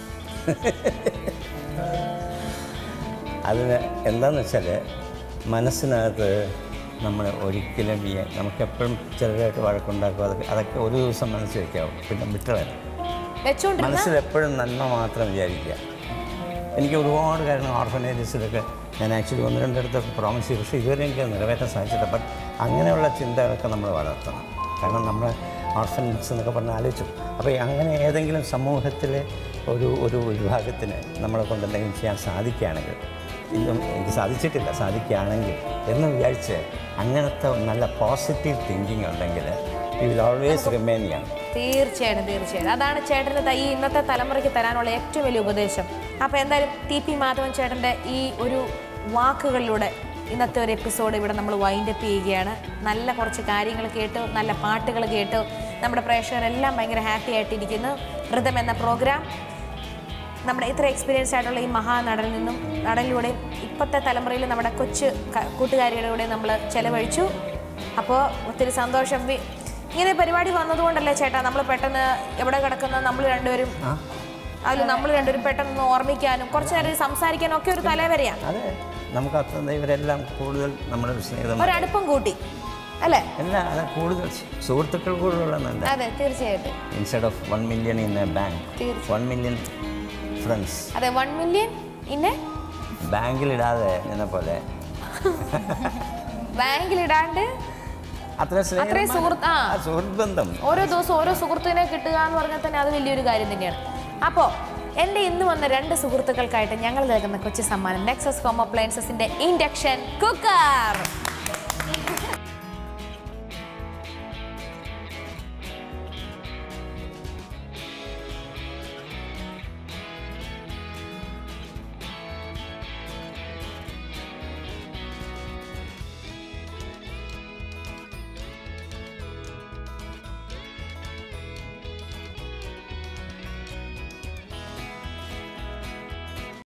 അതിന് എന്താന്ന് വെച്ചാൽ മനസ്സിനകത്ത് നമ്മൾ ഒരിക്കലും ഈ നമുക്കെപ്പോഴും ചെറുതായിട്ട് വഴക്കുണ്ടാക്കും അതൊക്കെ അതൊക്കെ ഒരു ദിവസം മനസ്സിൽ വയ്ക്കാവും പിന്നെ വിട്ടുകളയാം വെച്ചുകൊണ്ടിരുന്ന മനസ്സിൽ എപ്പോഴും നന്മ മാത്രം വിചാരിക്കുക എനിക്ക് ഒരുപാട് കാര്യങ്ങൾ ഓർഫനേജസിലൊക്കെ ഞാൻ ആക്ച്വലി ഒന്ന് രണ്ടിടത്തൊക്കെ പ്രോമിസ് ചെയ്തു പക്ഷേ ഇതുവരെ എനിക്ക് അത് നിറവേറ്റാൻ സാധിച്ചില്ല ബട്ട് അങ്ങനെയുള്ള ചിന്തകളൊക്കെ നമ്മൾ വളർത്തണം കാരണം നമ്മൾ ഓർഫൻസ് എന്നൊക്കെ പറഞ്ഞ് ആലോചിച്ചു അപ്പോൾ അങ്ങനെ ഏതെങ്കിലും സമൂഹത്തിലെ ഒരു ഒരു വിഭാഗത്തിന് നമ്മളെ കൊണ്ട് എന്തെങ്കിലും ചെയ്യാൻ സാധിക്കുകയാണെങ്കിൽ ഇന്നും എനിക്ക് സാധിച്ചിട്ടില്ല സാധിക്കുകയാണെങ്കിൽ എന്ന് വിചാരിച്ച് അങ്ങനത്തെ നല്ല പോസിറ്റീവ് തിങ്കിങ് ഉണ്ടെങ്കിൽ you will always remain young തീർച്ചയായിട്ടും തീർച്ചയായിട്ടും അതാണ് ചേട്ടന് ത- ഈ ഇന്നത്തെ തലമുറയ്ക്ക് തരാനുള്ള ഏറ്റവും വലിയ ഉപദേശം അപ്പോൾ എന്തായാലും ടി പി മാധവൻ ചേട്ടൻ്റെ ഈ ഒരു വാക്കുകളിലൂടെ ഇന്നത്തെ ഒരു എപ്പിസോഡ് ഇവിടെ നമ്മൾ വൈൻഡപ്പ് ചെയ്യുകയാണ് നല്ല കുറച്ച് കാര്യങ്ങൾ കേട്ടു നല്ല പാട്ടുകൾ കേട്ടു നമ്മുടെ പ്രേക്ഷകരെല്ലാം ഭയങ്കര ഹാപ്പി ആയിട്ടിരിക്കുന്നു ഋതം എന്ന പ്രോഗ്രാം നമ്മുടെ ഇത്ര എക്സ്പീരിയൻസ് ആയിട്ടുള്ള ഈ മഹാനടനിൽ നിന്നും നടനിലൂടെയും ഇപ്പോഴത്തെ തലമുറയിൽ നമ്മുടെ കൊച്ചു ക- കൂട്ടുകാരിയുടെ കൂടെ നമ്മൾ ചെലവഴിച്ചു അപ്പോൾ ഒത്തിരി സന്തോഷം വി- ഇങ്ങനെ പരിപാടി വന്നതുകൊണ്ടല്ലേ ചേട്ടാ നമ്മൾ പെട്ടെന്ന് എവിടെ കിടക്കുന്ന നമ്മൾ രണ്ടുപേരും അതിൽ നമ്മൾ രണ്ടുപേരും പെട്ടെന്ന് ഓർമ്മിക്കാനും കുറച്ച് നേരം സംസാരിക്കാനും ഒക്കെ ഒരു തലവരെയാണ് അതെ നമുക്ക് അത്ര ഇവരെല്ലാം കൂടുതൽ നമ്മുടെ സ്നേഹിതം ഒരടുപ്പം കൂട്ടി അല്ലേ എല്ലാ അത് കൂടുതൽ സുഹൃത്തുക്കൾ കൂടുതലുള്ളതുണ്ട് അതെ തീർച്ചയായിട്ടും instead of one million in a bank തീർച്ചയായും. വൺ മില്യൺ ഫ്രണ്ട്സ് അതെ വൺ മില്യൺ ഇന്നെ ബാങ്കിലിടാതെ എന്നെ പോലെ ബാങ്കിലിടാണ്ട് അത്ര സ്നേഹം അത്രയും സുഹൃത്ത് ആ ആ സുഹൃത്ത് ബന്ധം ഓരോ ദിവസം ഓരോ സുഹൃത്തിനെ കിട്ടുക എന്ന് പറഞ്ഞാൽ തന്നെ അത് വലിയൊരു കാര്യം തന്നെയാണ് അപ്പോൾ എൻ്റെ ഇന്ന് വന്ന രണ്ട് സുഹൃത്തുക്കൾക്കായിട്ട് ഞങ്ങൾ നൽകുന്ന കൊച്ചു സമ്മാനം നെക്സസ് ഹോം അപ്ലയൻസസിൻ്റെ ഇൻഡക്ഷൻ കുക്കർ